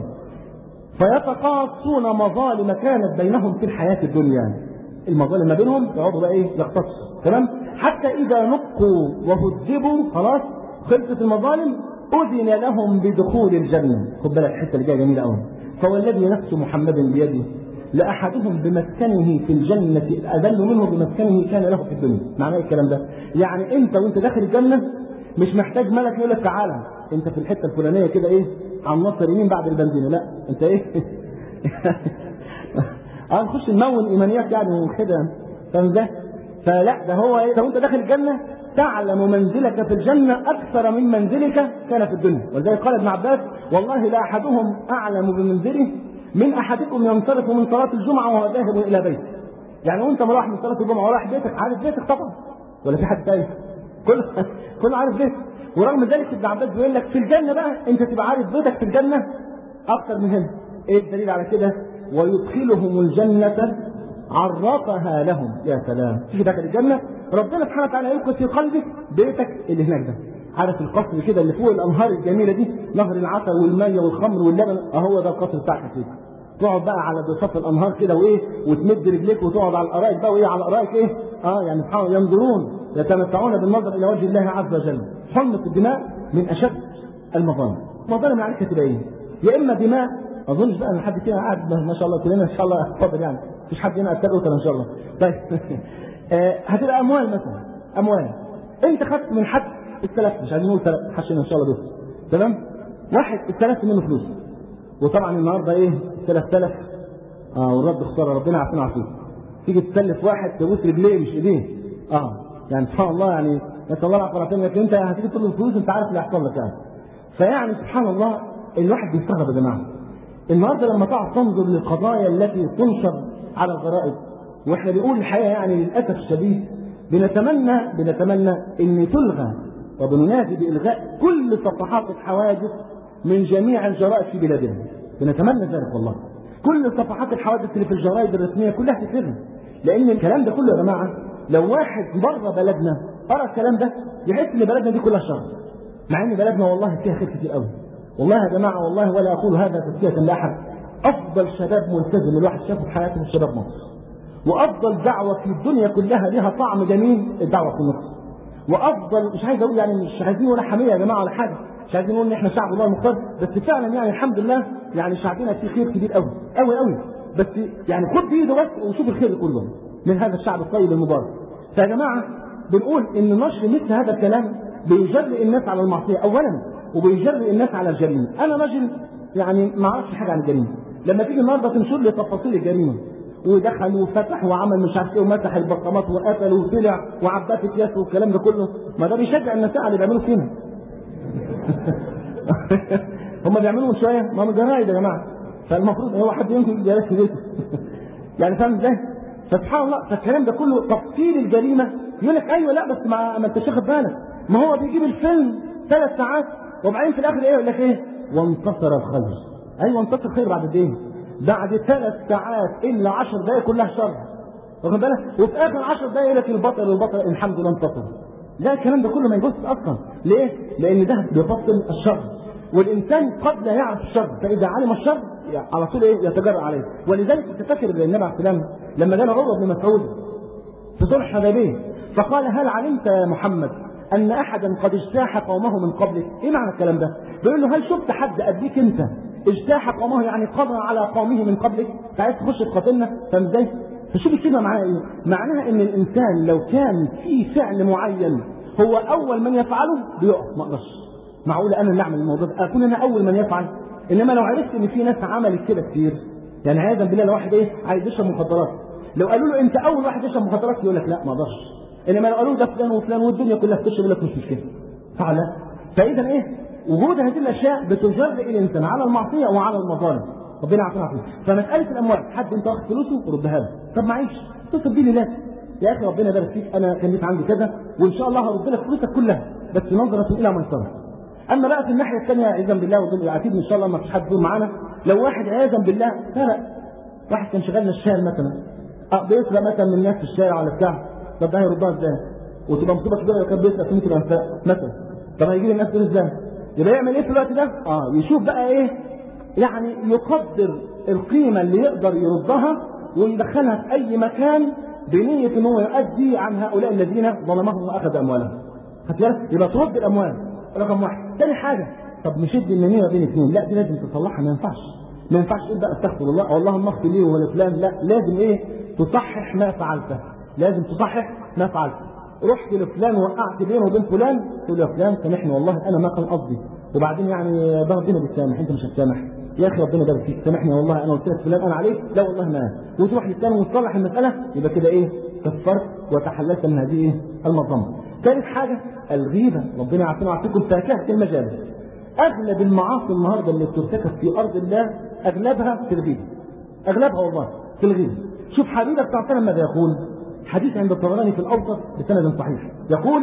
فيتقاصون مظالم كانت بينهم في الحياة الدنيا. المظالم ما بينهم يقعدوا بقى ايه؟ يقتصوا، تمام؟ حتى إذا نقوا وهذبوا خلاص خلصت المظالم أذن لهم بدخول الجنة، خد بالك الحتة اللي جاية جميلة قوي. فوالذي نفس محمد بيده لأحدهم بمسكنه في الجنة أذل منه بمسكنه كان له في الدنيا معنى إيه الكلام ده يعني أنت وأنت داخل الجنة مش محتاج ملك يقول لك تعالى أنت في الحتة الفلانية كده إيه على النصر يمين بعد البنزينة لا أنت إيه اه نخش نمون ايمانيات يعني كده فاهم ده؟ فلا ده هو ايه؟ لو انت داخل الجنه تعلم منزلك في الجنة أكثر من منزلك كان في الدنيا ولذلك قال ابن عباس والله لا أحدهم أعلم بمنزله من أحدكم ينصرف من صلاة الجمعة وهو ذاهب إلى بيته يعني وأنت مروح من صلاة الجمعة ورايح بيتك عارف بيتك طبعا ولا في حد تاني كل كل عارف بيتك ورغم ذلك ابن عباس بيقول لك في الجنة بقى أنت تبقى عارف بيتك في الجنة أكثر من هنا إيه الدليل على كده ويدخلهم الجنة عرفها لهم يا سلام تيجي داخل الجنة ربنا سبحانه وتعالى يلقي في قلبك بيتك اللي هناك ده عارف القصر كده اللي فوق الانهار الجميله دي نهر العسل والميه والخمر واللبن اهو ده القصر بتاعك فيك تقعد بقى على ضفاف الانهار كده وايه وتمد رجليك وتقعد على الارائك بقى وايه على الارائك ايه اه يعني سبحان ينظرون يتمتعون بالنظر الى وجه الله عز وجل حرمه الدماء من اشد المظالم المظالم عليك تبقى ايه يا اما دماء اظنش بقى ان حد فينا قاعد ما شاء الله كلنا ان شاء الله اتفضل يعني مفيش حد هنا اتبع ان شاء الله طيب آه هتبقى اموال مثلا اموال انت خدت من حد استلفت مش عايزين نقول حشنا ان شاء الله بس تمام واحد استلفت منه فلوس وطبعا النهارده ايه استلف تلف اه والرد خساره ربنا عافينا عافيه تيجي تسلف واحد تبوس رجليه مش ايديه اه يعني سبحان الله يعني نسال الله العافيه والعافيه لكن انت هتيجي تطلب الفلوس انت عارف اللي هيحصل لك يعني فيعني سبحان الله الواحد بيستغرب يا جماعه النهارده لما تقعد تنظر للقضايا التي تنشر على الجرائد واحنا بنقول الحقيقه يعني للاسف الشديد بنتمنى بنتمنى ان تلغى وبننادي بالغاء كل صفحات الحوادث من جميع الجرائد في بلادنا بنتمنى ذلك والله كل صفحات الحوادث اللي في الجرائد الرسميه كلها تتلغى لان الكلام ده كله يا جماعه لو واحد بره بلدنا قرا الكلام ده يحس ان بلدنا دي كلها شر مع ان بلدنا والله فيها خير كتير قوي والله يا جماعه والله ولا اقول هذا تزكيه لاحد افضل شباب ملتزم الواحد شافه في حياته من شباب مصر وافضل دعوه في الدنيا كلها لها طعم جميل الدعوه في مصر وافضل مش عايز اقول يعني مش عايزين ولا حميه يا جماعه ولا حاجه مش عايزين نقول ان احنا شعب الله المختار بس فعلا يعني الحمد لله يعني شعبنا فيه خير كبير قوي قوي قوي بس يعني خد بايده بس وشوف الخير كله من هذا الشعب الطيب المبارك فيا جماعه بنقول ان نشر مثل هذا الكلام بيجرئ الناس على المعصيه اولا وبيجرئ الناس على الجريمه انا راجل يعني ما اعرفش حاجه عن الجريمه لما تيجي النهارده تنشر لي تفاصيل الجريمه ودخل وفتح وعمل مش عارف ايه ومسح البطامات وقتل وطلع وعباه في اكياس والكلام ده كله ما ده بيشجع الناس اللي بيعملوا فينا هم بيعملوا من شويه ما هم جرايد يا جماعه فالمفروض هو حد يمكن جالس في بيته يعني فاهم ازاي؟ فسبحان الله فالكلام ده كله تفصيل الجريمه يقول لك ايوه لا بس ما, ما انتش واخد بالك ما هو بيجيب الفيلم ثلاث ساعات وبعدين في الاخر ايه يقول لك ايه؟ وانتصر الخير ايوه انتصر الخير بعد قد ايه؟ بعد ثلاث ساعات الا 10 دقائق كلها شر واخد بالك؟ وفي اخر 10 دقائق يقول لك البطل والبطل الحمد لله انتصر لا الكلام ده كله ما يجوزش اصلا ليه؟ لان ده بيفصل الشر والانسان قد لا يعرف الشر فاذا علم الشر على طول ايه يتجرأ عليه ولذلك تفتكر النبي عليه السلام لما جاء عروه بن مسعود في صلح حديبيه فقال هل علمت يا محمد ان احدا قد اجتاح قومه من قبلك ايه معنى الكلام ده بيقول له هل شفت حد قبليك انت اجتاح قومه يعني قضى على قومه من قبلك فعايز تخش تقاتلنا فاهم ازاي فشوف الكلمه معناها ايه معناها ان الانسان لو كان في فعل معين هو اول من يفعله بيقف ما اقدرش معقول انا اللي اعمل الموضوع ده اكون انا اول من يفعل انما لو عرفت ان في ناس عملت كده كتير يعني عياذا بالله لو واحد ايه عايز يشرب مخدرات لو قالوا له انت اول واحد يشرب مخدرات يقول لك لا ما اقدرش انما لو قالوا له ده فلان وفلان والدنيا كلها بتشرب يقول لك مش مشكله فعلا فاذا ايه وجود هذه الاشياء بتجرئ الانسان على المعصيه وعلى المظالم ربنا يعافينا عافيه فمساله الاموال حد انت واخد فلوسه ردها له طب معيش اتصل بيه لله يا اخي ربنا يبارك فيك انا كان ليك عندي كذا وان شاء الله هرد لك فلوسك كلها بس نظره الى ميسره اما بقى في الناحيه الثانيه عياذا بالله ودول اكيد ان شاء الله ما فيش حد يكون معانا لو واحد عياذا بالله سرق واحد كان شغال نشال مثلا اه بيسرق مثلا من الناس في الشارع ولا بتاع طب ده هيردها ازاي؟ وتبقى مصيبه كبيره لو كان بيسرق في 100 انفاق مثلا طب هيجي الناس دول ازاي؟ يبقى يعمل ايه في الوقت ده؟ اه يشوف بقى ايه يعني يقدر القيمه اللي يقدر يردها ويدخلها في اي مكان بنيه ان هو يؤدي عن هؤلاء الذين ظلمهم واخذ اموالهم. خدت بالك؟ يبقى ترد الاموال رقم واحد. ثاني حاجه طب نشد النميمه بين اثنين لا دي لازم تصلحها ما ينفعش. ما ينفعش تقول بقى استغفر الله اللهم اغفر لي ولفلان لا لازم ايه؟ تصحح ما فعلته. لازم تصحح ما فعلته. رحت لفلان وقعت بينه وبين فلان تقول يا فلان سامحني والله انا ما كان قصدي وبعدين يعني ده ربنا بيسامح انت مش هتسامح يا اخي ربنا يبارك فيك سامحني والله انا قلت لك فلان انا عليك لا والله ما أنا. وتروح للثاني وتصلح المساله يبقى كده ايه كفرت وتحللت من هذه ايه المظلمه ثالث حاجه الغيبه ربنا يعافينا ويعافيكم فاكهه المجالس اغلب المعاصي النهارده اللي بترتكب في ارض الله اغلبها في الغيبه اغلبها والله في الغيبه شوف حبيبك صلى ماذا يقول حديث عند الطبراني في الأوسط بسند صحيح يقول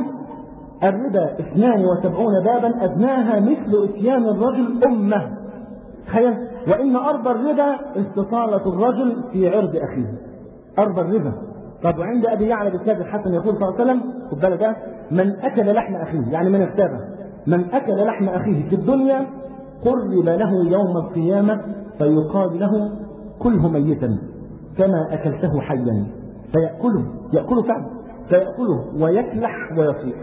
الربا 72 بابا أدناها مثل إتيان الرجل أمه تخيل وإن أرض الربا استطالة الرجل في عرض أخيه أرض الربا طب وعند أبي يعلى بسند الحسن يقول صلى الله عليه وسلم خد بالك ده من أكل لحم أخيه يعني من اغتابه من أكل لحم أخيه في الدنيا قرب له يوم القيامة فيقال له كله ميتا كما أكلته حيا فيأكله يأكله فعلا فيأكله ويكلح ويصيح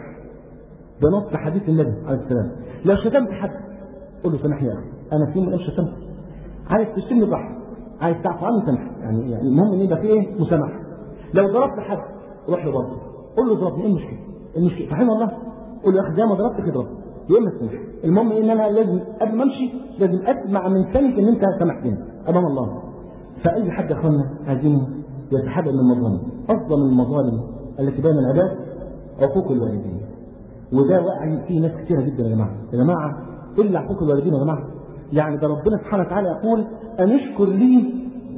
ده نص حديث النبي عليه السلام لو شتمت حد قول له سامحني يا أخي أنا في يوم من الأيام شتمت عايز تشتمني براحتك عايز تعفو عني سامح يعني يعني المهم ان يبقى في ايه مسامحه لو ضربت حد روح له برضه قول له ضربني ايه المشكله؟ المشكله فاهم والله قول له يا اخي زي ما ضربتك اضرب يا اما تسامح المهم ان انا لازم قبل ما امشي لازم اسمع من ثانيك ان انت سامحتني امام الله فاي حد يا اخوانا عايزين يتحدى من المظالم اظلم المظالم التي بين العباد عقوق الوالدين وده واقع فيه ناس كثيره جدا يا جماعه يا جماعه الا حقوق الوالدين يا جماعه يعني ده ربنا سبحانه وتعالى يقول ان اشكر لي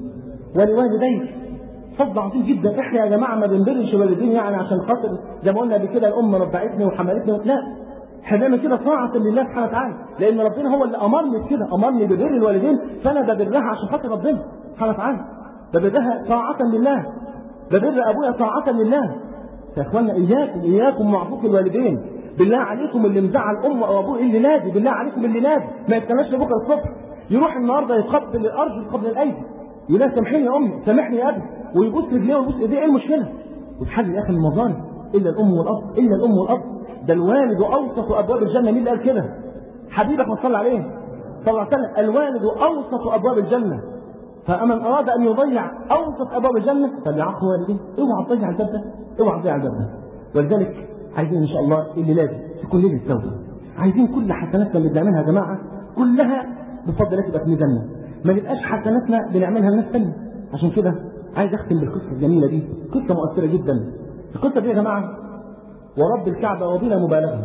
ولوالديك فضل عظيم جدا احنا يا جماعه ما بنبرش والدين يعني عشان خاطر زي ما قلنا قبل كده الام ربعتني وحملتني لا احنا بنعمل كده طاعه لله سبحانه وتعالى لان ربنا هو اللي امرني بكده امرني ببر الوالدين فانا ببرها عشان خاطر ربنا سبحانه وتعالى ببرها طاعه لله ببر ابويا طاعه لله يا اخوانا اياكم اياكم وعقوق الوالدين بالله عليكم اللي مزعل امه او ابوه اللي نادي بالله عليكم اللي نادي ما يستناش لبكره الصبح يروح النهارده يقبل الارض قبل الايدي يقول لها سامحيني يا امي سامحني يا ابي ويبوس رجليه ويبوس ايديه ايه المشكله؟ وتحل يا اخي المظالم الا الام والاب الا الام والاب ده الوالد اوسط ابواب الجنه مين اللي قال كده؟ حبيبك ما صلى عليه صلى الله عليه وسلم الوالد اوسط ابواب الجنه فمن اراد ان يضيع اوسط ابواب الجنه فليعق والديه اوعى تضيع الباب ده اوعى تضيع الباب ده ولذلك عايزين ان شاء الله اللي لازم تكون ليله التوبه عايزين كل حسناتنا اللي بنعملها يا جماعه كلها بفضل الله تبقى في ميزاننا ما نبقاش حسناتنا بنعملها لناس ثانيه عشان كده عايز اختم بالقصه الجميله دي قصه مؤثره جدا القصه دي يا جماعه ورب الكعبه وبلا مبالغه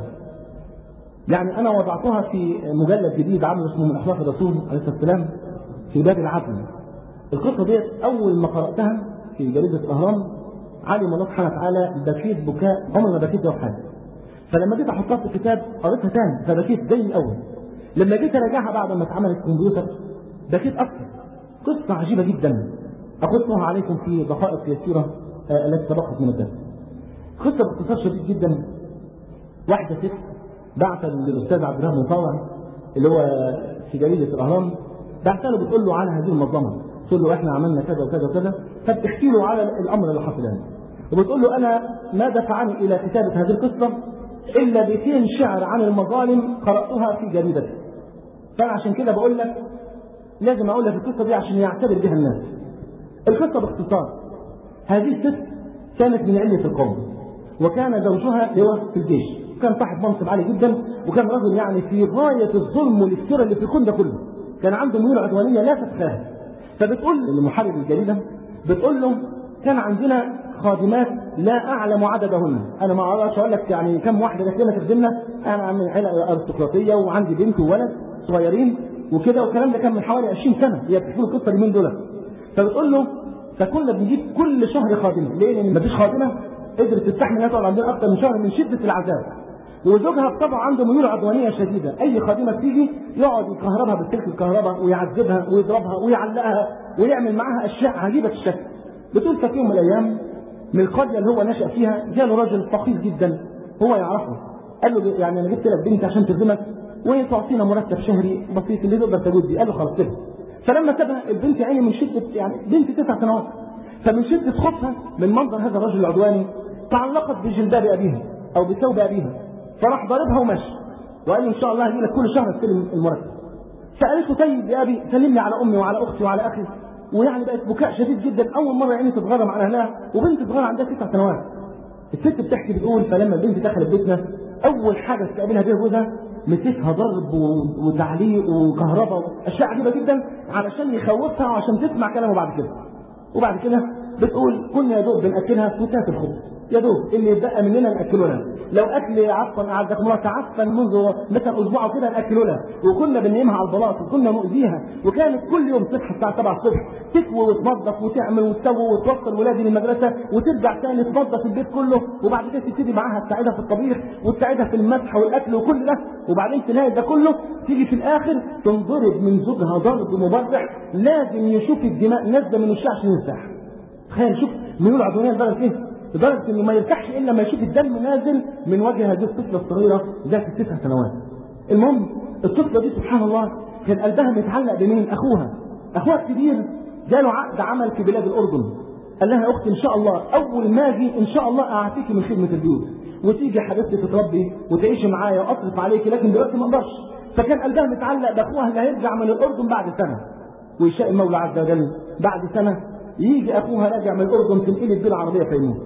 يعني انا وضعتها في مجلد جديد عامل اسمه من اخلاق الرسول عليه الصلاه والسلام في باب العدل القصه دي اول ما قراتها في جريده الاهرام علم الله سبحانه وتعالى بكيت بكاء عمري ما بكيت يوم حاجه فلما جيت احطها في الكتاب قريتها تاني فبكيت زي الاول لما جيت اراجعها بعد ما اتعملت كمبيوتر بكيت اكثر قصه عجيبه جدا اقصها عليكم في دقائق يسيره آه التي سبقت من الدرس قصه باختصار شديد جدا واحده ست بعث للاستاذ عبد الرحمن مطاوع اللي هو في جريده الاهرام بعث له بتقول له على هذه المنظمه تقول له احنا عملنا كذا وكذا وكذا فبتحكي له على الامر اللي حصل يعني وبتقول له انا ما دفعني الى كتابه هذه القصه الا بيتين شعر عن المظالم قراتها في جريدتي فانا عشان كده بقول لك لازم اقول لك القصه دي عشان يعتبر بها الناس القصه باختصار هذه الست كانت من علة القوم وكان زوجها هو في الجيش كان صاحب منصب عالي جدا وكان رجل يعني في غايه الظلم والافتراء اللي في الكون ده كله كان عنده ميول عدوانيه لا تتخاف فبتقول لمحرر الجريده بتقول له كان عندنا خادمات لا اعلم عددهن انا ما اعرفش اقول لك يعني كم واحده جات لنا تخدمنا انا من عيله ارستقراطيه وعندي بنت وولد صغيرين وكده والكلام ده كان من حوالي 20 سنه هي بتحكي له القصه اليومين دول فبتقول له فكنا بنجيب كل شهر خادمه ليه؟ لان مفيش خادمه قدرت تستحمل انها تقعد عندنا اكثر من شهر من شده العذاب وزوجها بطبعه عنده ميول عدوانيه شديده اي خادمه تيجي يقعد يكهربها بالسلك الكهرباء ويعذبها ويضربها ويعلقها ويعمل معاها اشياء عجيبه الشكل بتقول في يوم من الايام من القريه اللي هو نشا فيها جاله راجل فقير جدا هو يعرفه قال له يعني انا جبت لك بنت عشان تخدمك وتعطينا مرتب شهري بسيط اللي تقدر تجود بيه قال له خلاص كده فلما سابها البنت عيني من شده يعني بنت تسع سنوات فمن شده خوفها من منظر هذا الرجل العدواني تعلقت بجلباب ابيها او بثوب ابيها فراح ضاربها ومشي وقال له ان شاء الله هجي لك كل شهر استلم المرتب فقالت له طيب يا ابي سلمني على امي وعلى اختي وعلى اخي ويعني بقت بكاء شديد جدا اول مره عيني تتغرم على اهلها وبنت صغيره عندها تسع سنوات الست بتحكي بتقول فلما البنت دخلت بيتنا اول حاجه استقبلها بيها جوزها مسكها ضرب وتعليق وكهرباء اشياء عجيبه جدا علشان يخوفها وعشان تسمع كلامه بعد كده وبعد كده بتقول كنا يا دوب بناكلها فتات الخبز يا دوب اللي يتبقى مننا ناكله لها لو اكل عفوا اعزكم الله تعفن منذ مثلا اسبوع كده ناكله لها وكنا بننيمها على البلاط وكنا نؤذيها وكانت كل يوم تصحى الساعه 7 الصبح تكوي وتنظف وتعمل وتسوي وتوصل ولادي للمدرسه وترجع تاني تنظف البيت كله وبعد كده تبتدي معاها تساعدها في الطبيخ وتساعدها في المسح والاكل وكل ده وبعدين تلاقي ده كله تيجي في الاخر تنضرب من زوجها ضرب مبرح لازم يشوف الدماء نازله من الشعر عشان يرتاح تخيل شوف ميول عدوانيه لدرجه ايه؟ لدرجه انه ما يرتاحش الا لما يشوف الدم نازل من وجه هذه الطفله الصغيره ذات التسع سنوات. المهم الطفله دي سبحان الله كان قلبها متعلق بمين؟ اخوها. اخوها الكبير جاله عقد عمل في بلاد الاردن قال لها يا اختي ان شاء الله اول ما اجي ان شاء الله اعطيكي من خدمه البيوت وتيجي حبيبتي تتربي وتعيشي معايا واصرف عليكي لكن دلوقتي ما اقدرش فكان قلبها متعلق باخوها اللي هيرجع من الاردن بعد سنه ويشاء المولى عز وجل بعد سنه يجي اخوها راجع من الاردن تنقلب بيه العربيه فيموت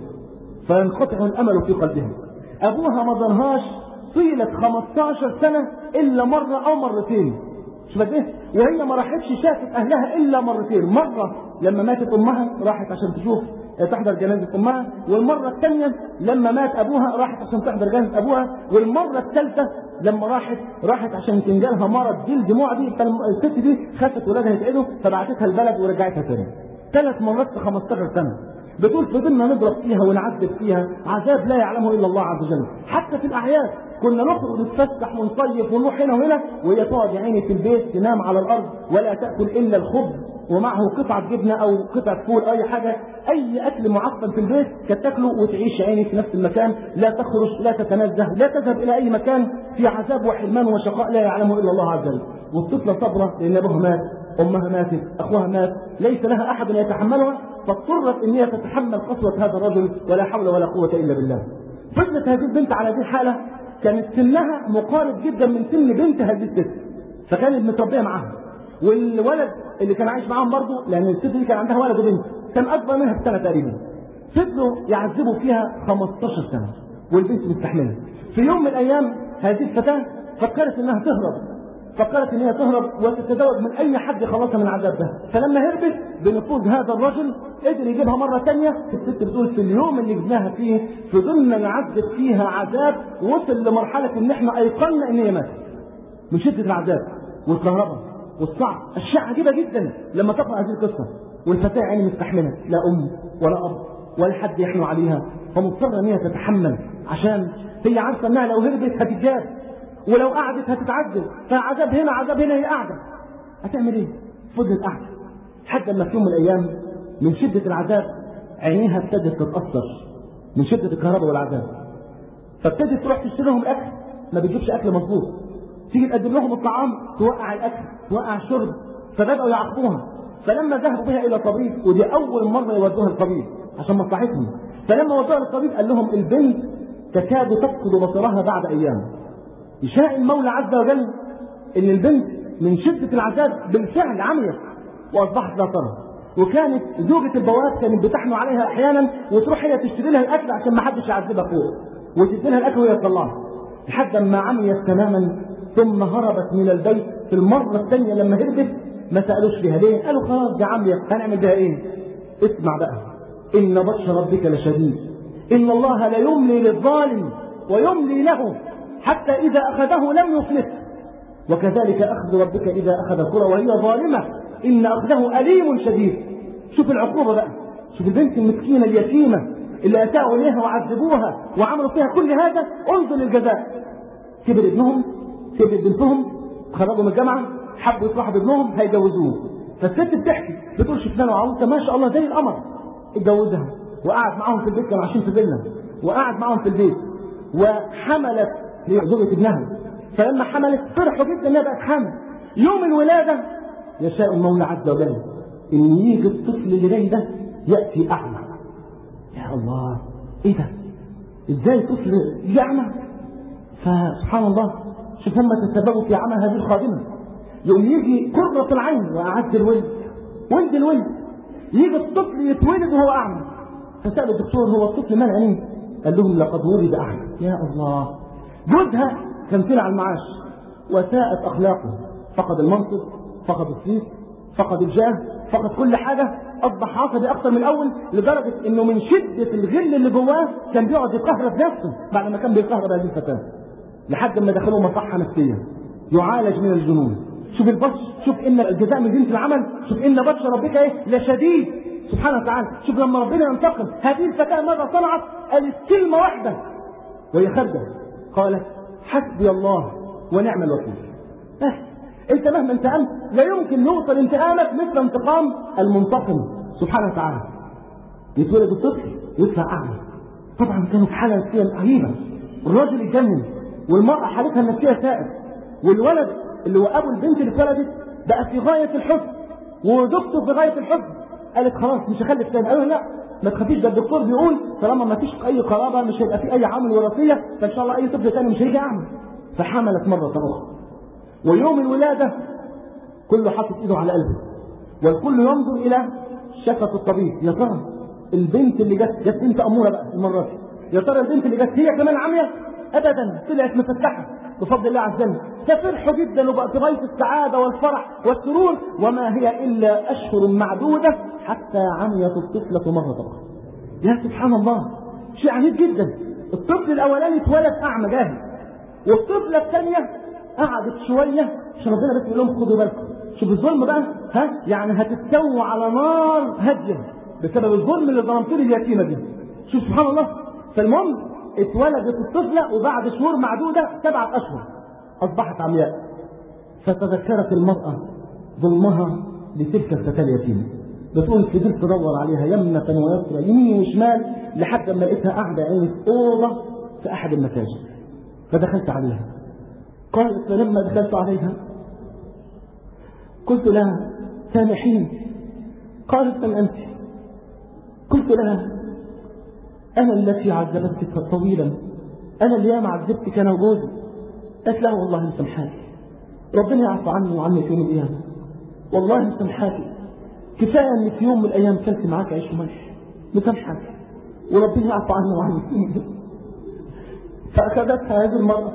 فينقطع الامل في قلبها ابوها ما ظنهاش طيله 15 سنه الا مره او مرتين شوف قد ايه وهي ما راحتش شافت اهلها الا مرتين مره لما ماتت امها راحت عشان تشوف تحضر جنازه امها والمره الثانيه لما مات ابوها راحت عشان تحضر جنازه ابوها والمره الثالثه لما راحت راحت عشان تنجلها مرض جلد معدي فالست دي خافت ولادها يتعدوا فبعتتها البلد ورجعتها تاني ثلاث مرات في 15 سنه بتقول فضلنا نضرب فيها ونعذب فيها عذاب لا يعلمه الا الله عز وجل حتى في الاعياد كنا نخرج نتفسح ونصيف ونروح هنا وهنا وهي تقعد يا عيني في البيت تنام على الارض ولا تاكل الا الخبز ومعه قطعه جبنه او قطعه فول اي حاجه اي اكل معفن في البيت كانت تاكله وتعيش يا عيني في نفس المكان لا تخرج لا تتنزه لا تذهب الى اي مكان في عذاب وحرمان وشقاء لا يعلمه الا الله عز وجل والطفله صبره لان ابوها مات امها ماتت اخوها مات ليس لها احد يتحملها فاضطرت ان هي تتحمل قسوه هذا الرجل ولا حول ولا قوه الا بالله فضلت هذه البنت على هذه الحاله كانت سنها مقارب جدا من سن بنت هذه الست فكانت متربيه معاها والولد اللي كان عايش معاهم برضه لان الست دي كان عندها ولد وبنت كان اكبر منها بسنه تقريبا فضلوا يعذبوا فيها 15 سنه والبنت مستحمله في يوم من الايام هذه الفتاه فكرت انها تهرب فكرت ان هي تهرب وتتزوج من اي حد يخلصها من العذاب ده فلما هربت بنفوذ هذا الرجل قدر يجيبها مره ثانيه الست بتقول في اليوم اللي جبناها فيه فضلنا نعذب فيها عذاب وصل لمرحله ان احنا ايقنا ان هي ماتت من شده العذاب والكهرباء والصعب اشياء عجيبه جدا لما تقرا هذه القصه والفتاه عيني مستحمله لا ام ولا اب ولا حد يحنو عليها فمضطره ان هي تتحمل عشان هي عارفه انها لو هربت هتتجاب ولو قعدت هتتعذب فعذاب هنا عذاب هنا هي قاعده هتعمل ايه؟ فضلت قاعده لحد لما في يوم من الايام من شده العذاب عينيها ابتدت تتاثر من شده الكهرباء والعذاب فابتدت تروح تشتري لهم الاكل ما بتجيبش اكل مظبوط تيجي تقدم لهم الطعام توقع الاكل توقع الشرب فبداوا يعاقبوها فلما ذهبوا بها الى طبيب ودي اول مره يودوها الطبيب عشان مصلحتهم فلما ودوها للطبيب قال لهم البنت تكاد تفقد بصرها بعد ايام يشاء المولى عز وجل ان البنت من شدة العذاب بالفعل عميت واصبحت لا ترى وكانت زوجة البواب كانت بتحنو عليها احيانا وتروح هي تشتري لها الاكل عشان ما حدش يعذبها فوق وتدي لها الاكل وهي تطلعها لحد ما عميت تماما ثم هربت من البيت في المرة الثانية لما هربت ما سألوش فيها ليه؟ قالوا خلاص دي عميت هنعمل بها ايه؟ اسمع بقى إن بطش ربك لشديد إن الله لا يملي للظالم ويملي له حتى إذا أخذه لم يفلته وكذلك أخذ ربك إذا أخذ القرى وهي ظالمة إن أخذه أليم شديد شوف العقوبة بقى شوف البنت المسكينة اليتيمة اللي أتاوا إليها وعذبوها وعملوا فيها كل هذا انظر للجزاء كبر ابنهم كبر بنتهم خرجوا من الجامعة حبوا يصلحوا بابنهم هيجوزوه فالست بتحكي بتقول شفنا وعروسة ما شاء الله زي القمر اتجوزها وقعد معاهم في البيت كانوا عايشين في فيلا وقعد معاهم في البيت وحملت هي زوجة ابنها فلما حملت فرحوا جدا انها بقت حامل يوم الولاده يشاء المولى عز وجل ان يجي الطفل اللي جاي ده ياتي اعمى يا الله ايه ده ازاي طفل يجي اعمى فسبحان الله شوف هم تسببوا في عمى هذه الخادمه يوم يجي قرة العين وأعد الولد ولد الولد يجي الطفل يتولد وهو أعمى فسأل الدكتور هو الطفل مال عينيه قال لهم لقد ولد أعمى يا الله جوزها كان طلع المعاش وساءت اخلاقه فقد المنصب فقد الصيت فقد الجاه فقد كل حاجه اصبح عصبي اكثر من الاول لدرجه انه من شده الغل اللي جواه كان بيقعد يقهرب نفسه بعد ما كان بيقهرب هذه الفتاه لحد ما دخلوه مصحه نفسيه يعالج من الجنون شوف البطش شوف ان الجزاء من جنس العمل شوف ان بطش ربك ايه لشديد سبحانه وتعالى شوف لما ربنا ينتقم هذه الفتاه ماذا صنعت قالت كلمه واحده وهي خارجه قالت حسبي الله ونعم الوكيل بس انت مهما انتقمت لا يمكن يوصل انتقامك مثل انتقام المنتقم سبحانه وتعالى يتولد الطفل يطلع اعمى طبعا كانوا في حاله نفسيه رهيبه الراجل يتجنن والمراه حالتها النفسيه سائر والولد اللي هو ابو البنت اللي اتولدت بقى في غايه الحزن ودكتور في غايه الحزن قالت خلاص مش هخلف تاني قالوا لا ما تخافيش ده الدكتور بيقول طالما ما فيش اي قرابه مش هيبقى في اي عامل وراثيه فان شاء الله اي طفل تاني مش هيجي اعمى فحملت مره اخرى ويوم الولاده كله حاطط ايده على قلبه والكل ينظر الى شفه الطبيب يا ترى البنت اللي جت جت بنت اموره بقى المره دي يا ترى البنت اللي جت هي كمان عمية ابدا طلعت مفتحه بفضل الله عز وجل ففرحوا جدا وبقت غايه السعاده والفرح والسرور وما هي الا اشهر معدوده حتى عميت الطفله مره اخرى يا سبحان الله شيء عجيب جدا الطفل الاولاني اتولد اعمى جاهل والطفله الثانيه قعدت شويه عشان ربنا بس يقول لهم خدوا بالكم شوف الظلم بقى ها يعني هتستوى على نار هاديه بسبب الظلم اللي ظلمته لي اليتيمه دي شوف سبحان الله فالمهم اتولدت الطفله وبعد شهور معدوده سبعه اشهر اصبحت عمياء فتذكرت المراه ظلمها لتلك الفتاه اليتيمه بتقول فضلت تدور عليها يمنة ويسرى يمين وشمال لحد ما لقيتها قاعدة عين في أوضة في أحد المساجد فدخلت عليها قالت فلما دخلت عليها قلت لها سامحين قالت من أنت قلت لها أنا التي عذبتك طويلا أنا اللي ياما عذبتك أنا وجوزي قالت لا والله مسامحاكي ربنا يعفو عني وعنك يوم القيامة والله مسامحاكي كفاية ان في يوم من الايام كلت معاك عيش وملح مسامحاك وربنا يعفو عني وعنك فاخذتها هذه المرأة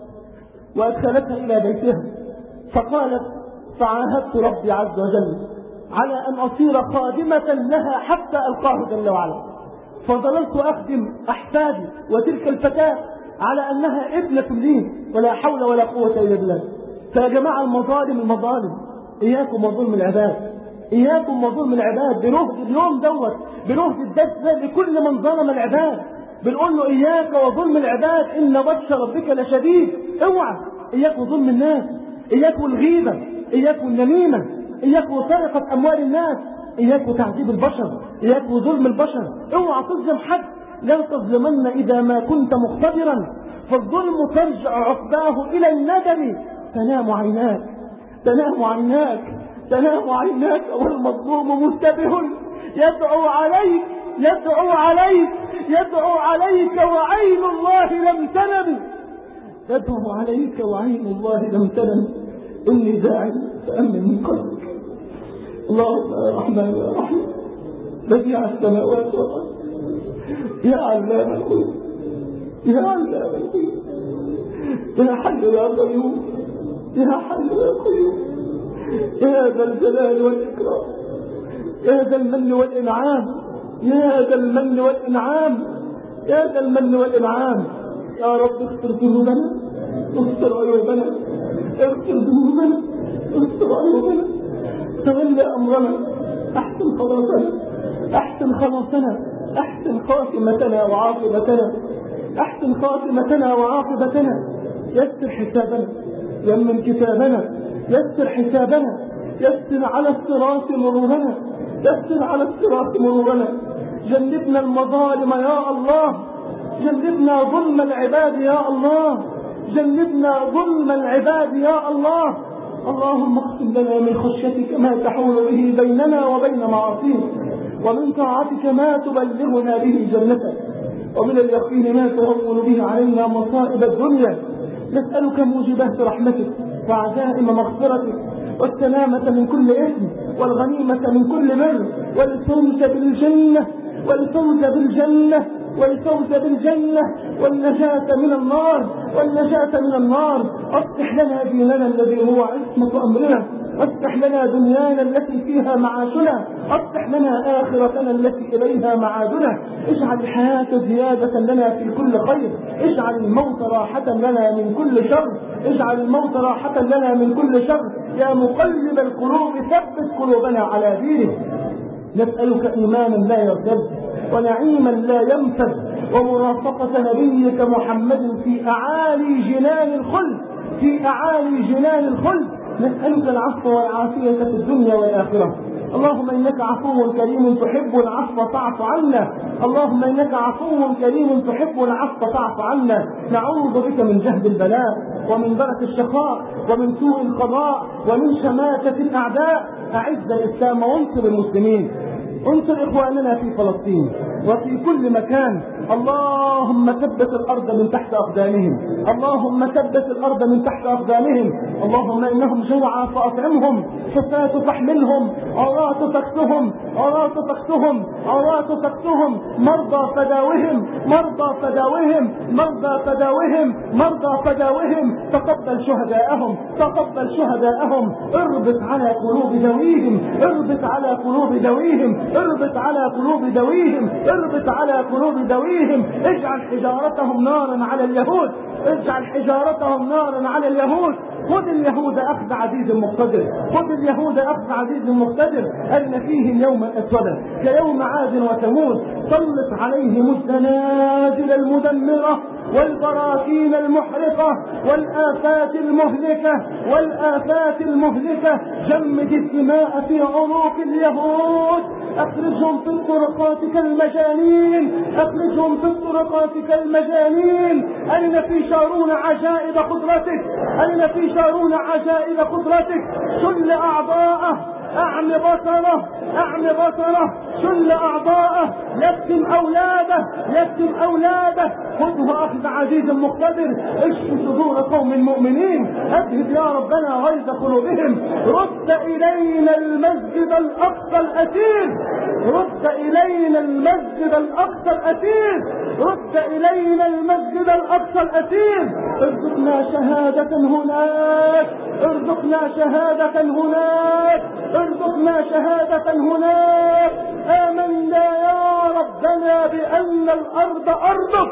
وادخلتها الى بيتها فقالت فعاهدت ربي عز وجل على ان اصير خادمة لها حتى القاه جل وعلا فظللت اخدم احفادي وتلك الفتاة على انها ابنة لي ولا حول ولا قوة الا بالله فيا جماعة المظالم المظالم اياكم وظلم العباد إياكم وظلم العباد بنهد اليوم دوت بنهد الدرس ده لكل من ظلم العباد بنقول له إياك وظلم العباد إن بطش ربك لشديد اوعى إياك وظلم الناس إياك والغيبة إياك والنميمة إياك وسرقة أموال الناس إياك وتعذيب البشر إياك وظلم البشر اوعى تظلم حد لا تظلمن إذا ما كنت مقتدرا فالظلم ترجع عقباه إلى الندم تنام عيناك تنام عيناك تنام عيناك والمظلوم منتبه يدعو عليك يدعو عليك يدعو عليك وعين الله لم تنم يدعو عليك وعين الله لم تنم إني داعي فأمن من قلبك اللهم يا رحمن يا رحيم بديع السماوات والأرض يا علام الغيوب يا علام الغيوب يا حل يا قيوم يا حل يا قيوم يا ذا الجلال والإكرام يا ذا المن والإنعام يا ذا المن والإنعام يا ذا المن والإنعام يا رب اغفر ذنوبنا اغفر عيوبنا اغفر ذنوبنا اغفر عيوبنا تولى أمرنا أحسن خلاصنا أحسن خلاصنا أحسن خاتمتنا وعاقبتنا أحسن خاتمتنا وعاقبتنا يسر حسابنا يمن كتابنا يسر حسابنا يسر على الصراط مرورنا يسر على الصراط مرورنا جنبنا المظالم يا الله جنبنا ظلم العباد يا الله جنبنا ظلم العباد يا الله اللهم اقسم لنا من خشيتك ما تحول به بيننا وبين معاصيك ومن طاعتك ما تبلغنا به جنتك ومن اليقين ما تهون به علينا مصائب الدنيا نسألك موجبات رحمتك وعزائم مغفرتك والسلامة من كل إثم والغنيمة من كل بر والفوز بالجنة والفوز بالجنة والفوز بالجنة والنجاة من النار والنجاة من النار اصلح لنا ديننا الذي هو عصمة أمرنا وافتح لنا دنيانا التي فيها معاشنا افتح لنا آخرتنا التي إليها معادنا اجعل الحياة زيادة لنا في كل خير اجعل الموت راحة لنا من كل شر اجعل الموت راحة لنا من كل شر يا مقلب القلوب ثبت قلوبنا على دينك نسألك إيمانا لا يرتد ونعيما لا ينفد ومرافقة نبيك محمد في أعالي جنان الخلد في أعالي جنان الخلد نسألك العفو والعافية في الدنيا والآخرة اللهم إنك عفو كريم تحب العفو فاعف عنا اللهم إنك عفو كريم تحب العفو فاعف عنا نعوذ بك من جهد البلاء ومن درك الشقاء ومن سوء القضاء ومن شماتة الأعداء أعز الإسلام وانصر المسلمين انصر إخواننا في فلسطين وفي كل مكان اللهم ثبت الأرض من تحت أقدامهم اللهم ثبت الأرض من تحت أقدامهم اللهم إنهم جوعى فأطعمهم حفاة فاحملهم عراة فاكسهم عراة فاكسهم عراة فاكسهم مرضى فداوهم مرضى فداوهم مرضى فداوهم مرضى فداوهم تقبل شهداءهم تقبل شهداءهم اربط على قلوب ذويهم اربط على قلوب ذويهم اربط على قلوب ذويهم اربط على قلوب ذويهم اجعل حجارتهم نارا على اليهود اجعل حجارتهم نارا على اليهود خذ اليهود اخذ عزيز مقتدر خذ اليهود اخذ عزيز مقتدر ان فيهم يوما اسودا كيوم عاد وثمود سلط عليهم الزنازل المدمره والبراكين المحرقة والآفات المهلكة والآفات المهلكة جمد الدماء في عنق اليهود أخرجهم في الطرقات كالمجانين أخرجهم في الطرقات كالمجانين أين في شارون عجائب قدرتك أين في شارون عجائب قدرتك شل أعضاءه أعم بصره أعم بصره شل أعضاءه يكتم أولاده يكتم أولاده خذه أخذ عزيز مقتدر اشف صدور قوم مؤمنين أذهب يا ربنا غيظ قلوبهم رد إلينا المسجد الأقصى الأسير رد إلينا المسجد الأقصى الأسير رد إلينا المسجد الأقصى الأسير ارزقنا شهادة هناك ارزقنا شهادة هناك ارزقنا شهادة هناك آمنا يا ربنا بأن الأرض أرضك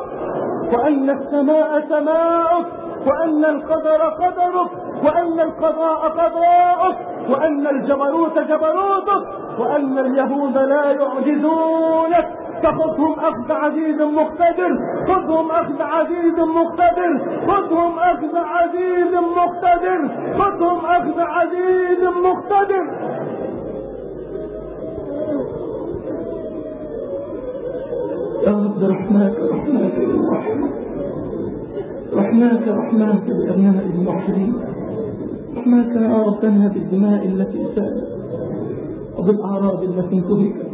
وأن السماء سماؤك وأن القدر قدرك وأن القضاء قضاءك وأن الجبروت جبروتك وأن اليهود لا يعجزونك فخذهم أخذ عزيز مقتدر خذهم أخذ عزيز مقتدر خذهم أخذ عزيز مقتدر خذهم أخذ عزيز مقتدر يا رب رحماك رحماك بالموحدين رحماك رحماك بأبناء الموحدين رحماك يا ربنا بالدماء التي سالت وبالأعراض التي انتهكت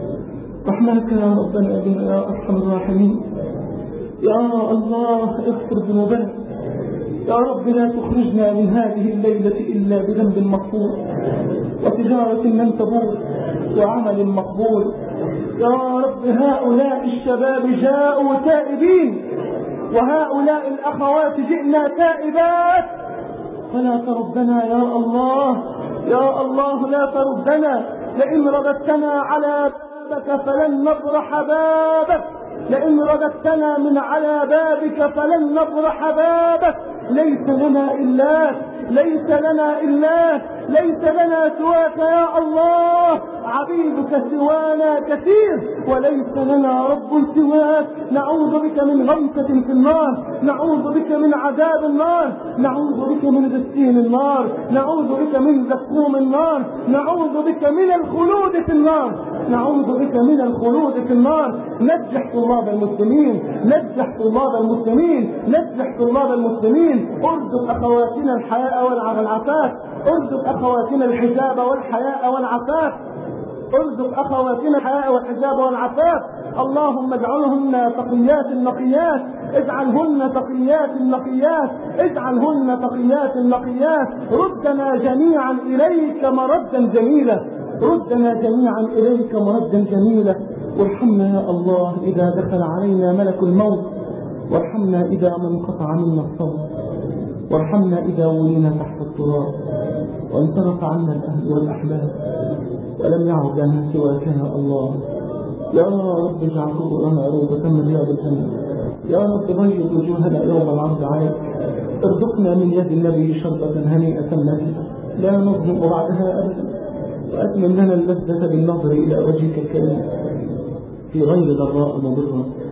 رحماك يا ربنا بنا يا أرحم الراحمين يا الله اغفر ذنوبنا يا رب لا تخرجنا من هذه الليلة إلا بذنب مغفور وتجارة لم تبور وعمل مقبول يا رب هؤلاء الشباب جاءوا تائبين وهؤلاء الأخوات جئنا تائبات فلا تردنا يا الله يا الله لا تردنا لئن رددتنا على بابك فلن نبرح بابك لئن رددتنا من على بابك فلن نبرح بابك ليس لنا إلاك ليس لنا إلاك ليس لنا سواك يا الله عبيدك سوانا كثير وليس لنا رب سواك نعوذ بك من غمسة في النار نعوذ بك من عذاب النار نعوذ بك من غسين النار نعوذ بك من زقوم النار نعوذ بك من الخلود في النار نعوذ بك من الخلود في النار نجح طلاب المسلمين نجح طلاب المسلمين نجح طلاب المسلمين ارزق اخواتنا الحياء والعفاف ارزق اخواتنا الحجاب والحياء والعفاف ارزق اخواتنا الحياء والحجاب والعفاف اللهم اجعلهن تقيات نقيات اجعلهن تقيات نقيات اجعلهن تقيات نقيات ردنا جميعا اليك مردا جميلا ردنا جميعا اليك مردا جميلا وارحمنا يا الله اذا دخل علينا ملك الموت وارحمنا اذا ما انقطع منا الصوت وارحمنا اذا ولينا تحت التراب وانصرف عنا الاهل والاحباب ولم يعد لنا سواك يا الله يا رب اجعل قبورنا روضة من رياض الجنة يا رب بيض وجوهنا يوم العرض عليك ارزقنا من يد النبي شربة هنيئة مريئة لا نظلم بعدها أبدا وأتمم لنا اللذة بالنظر إلى وجهك الكريم في غير ضراء مضرة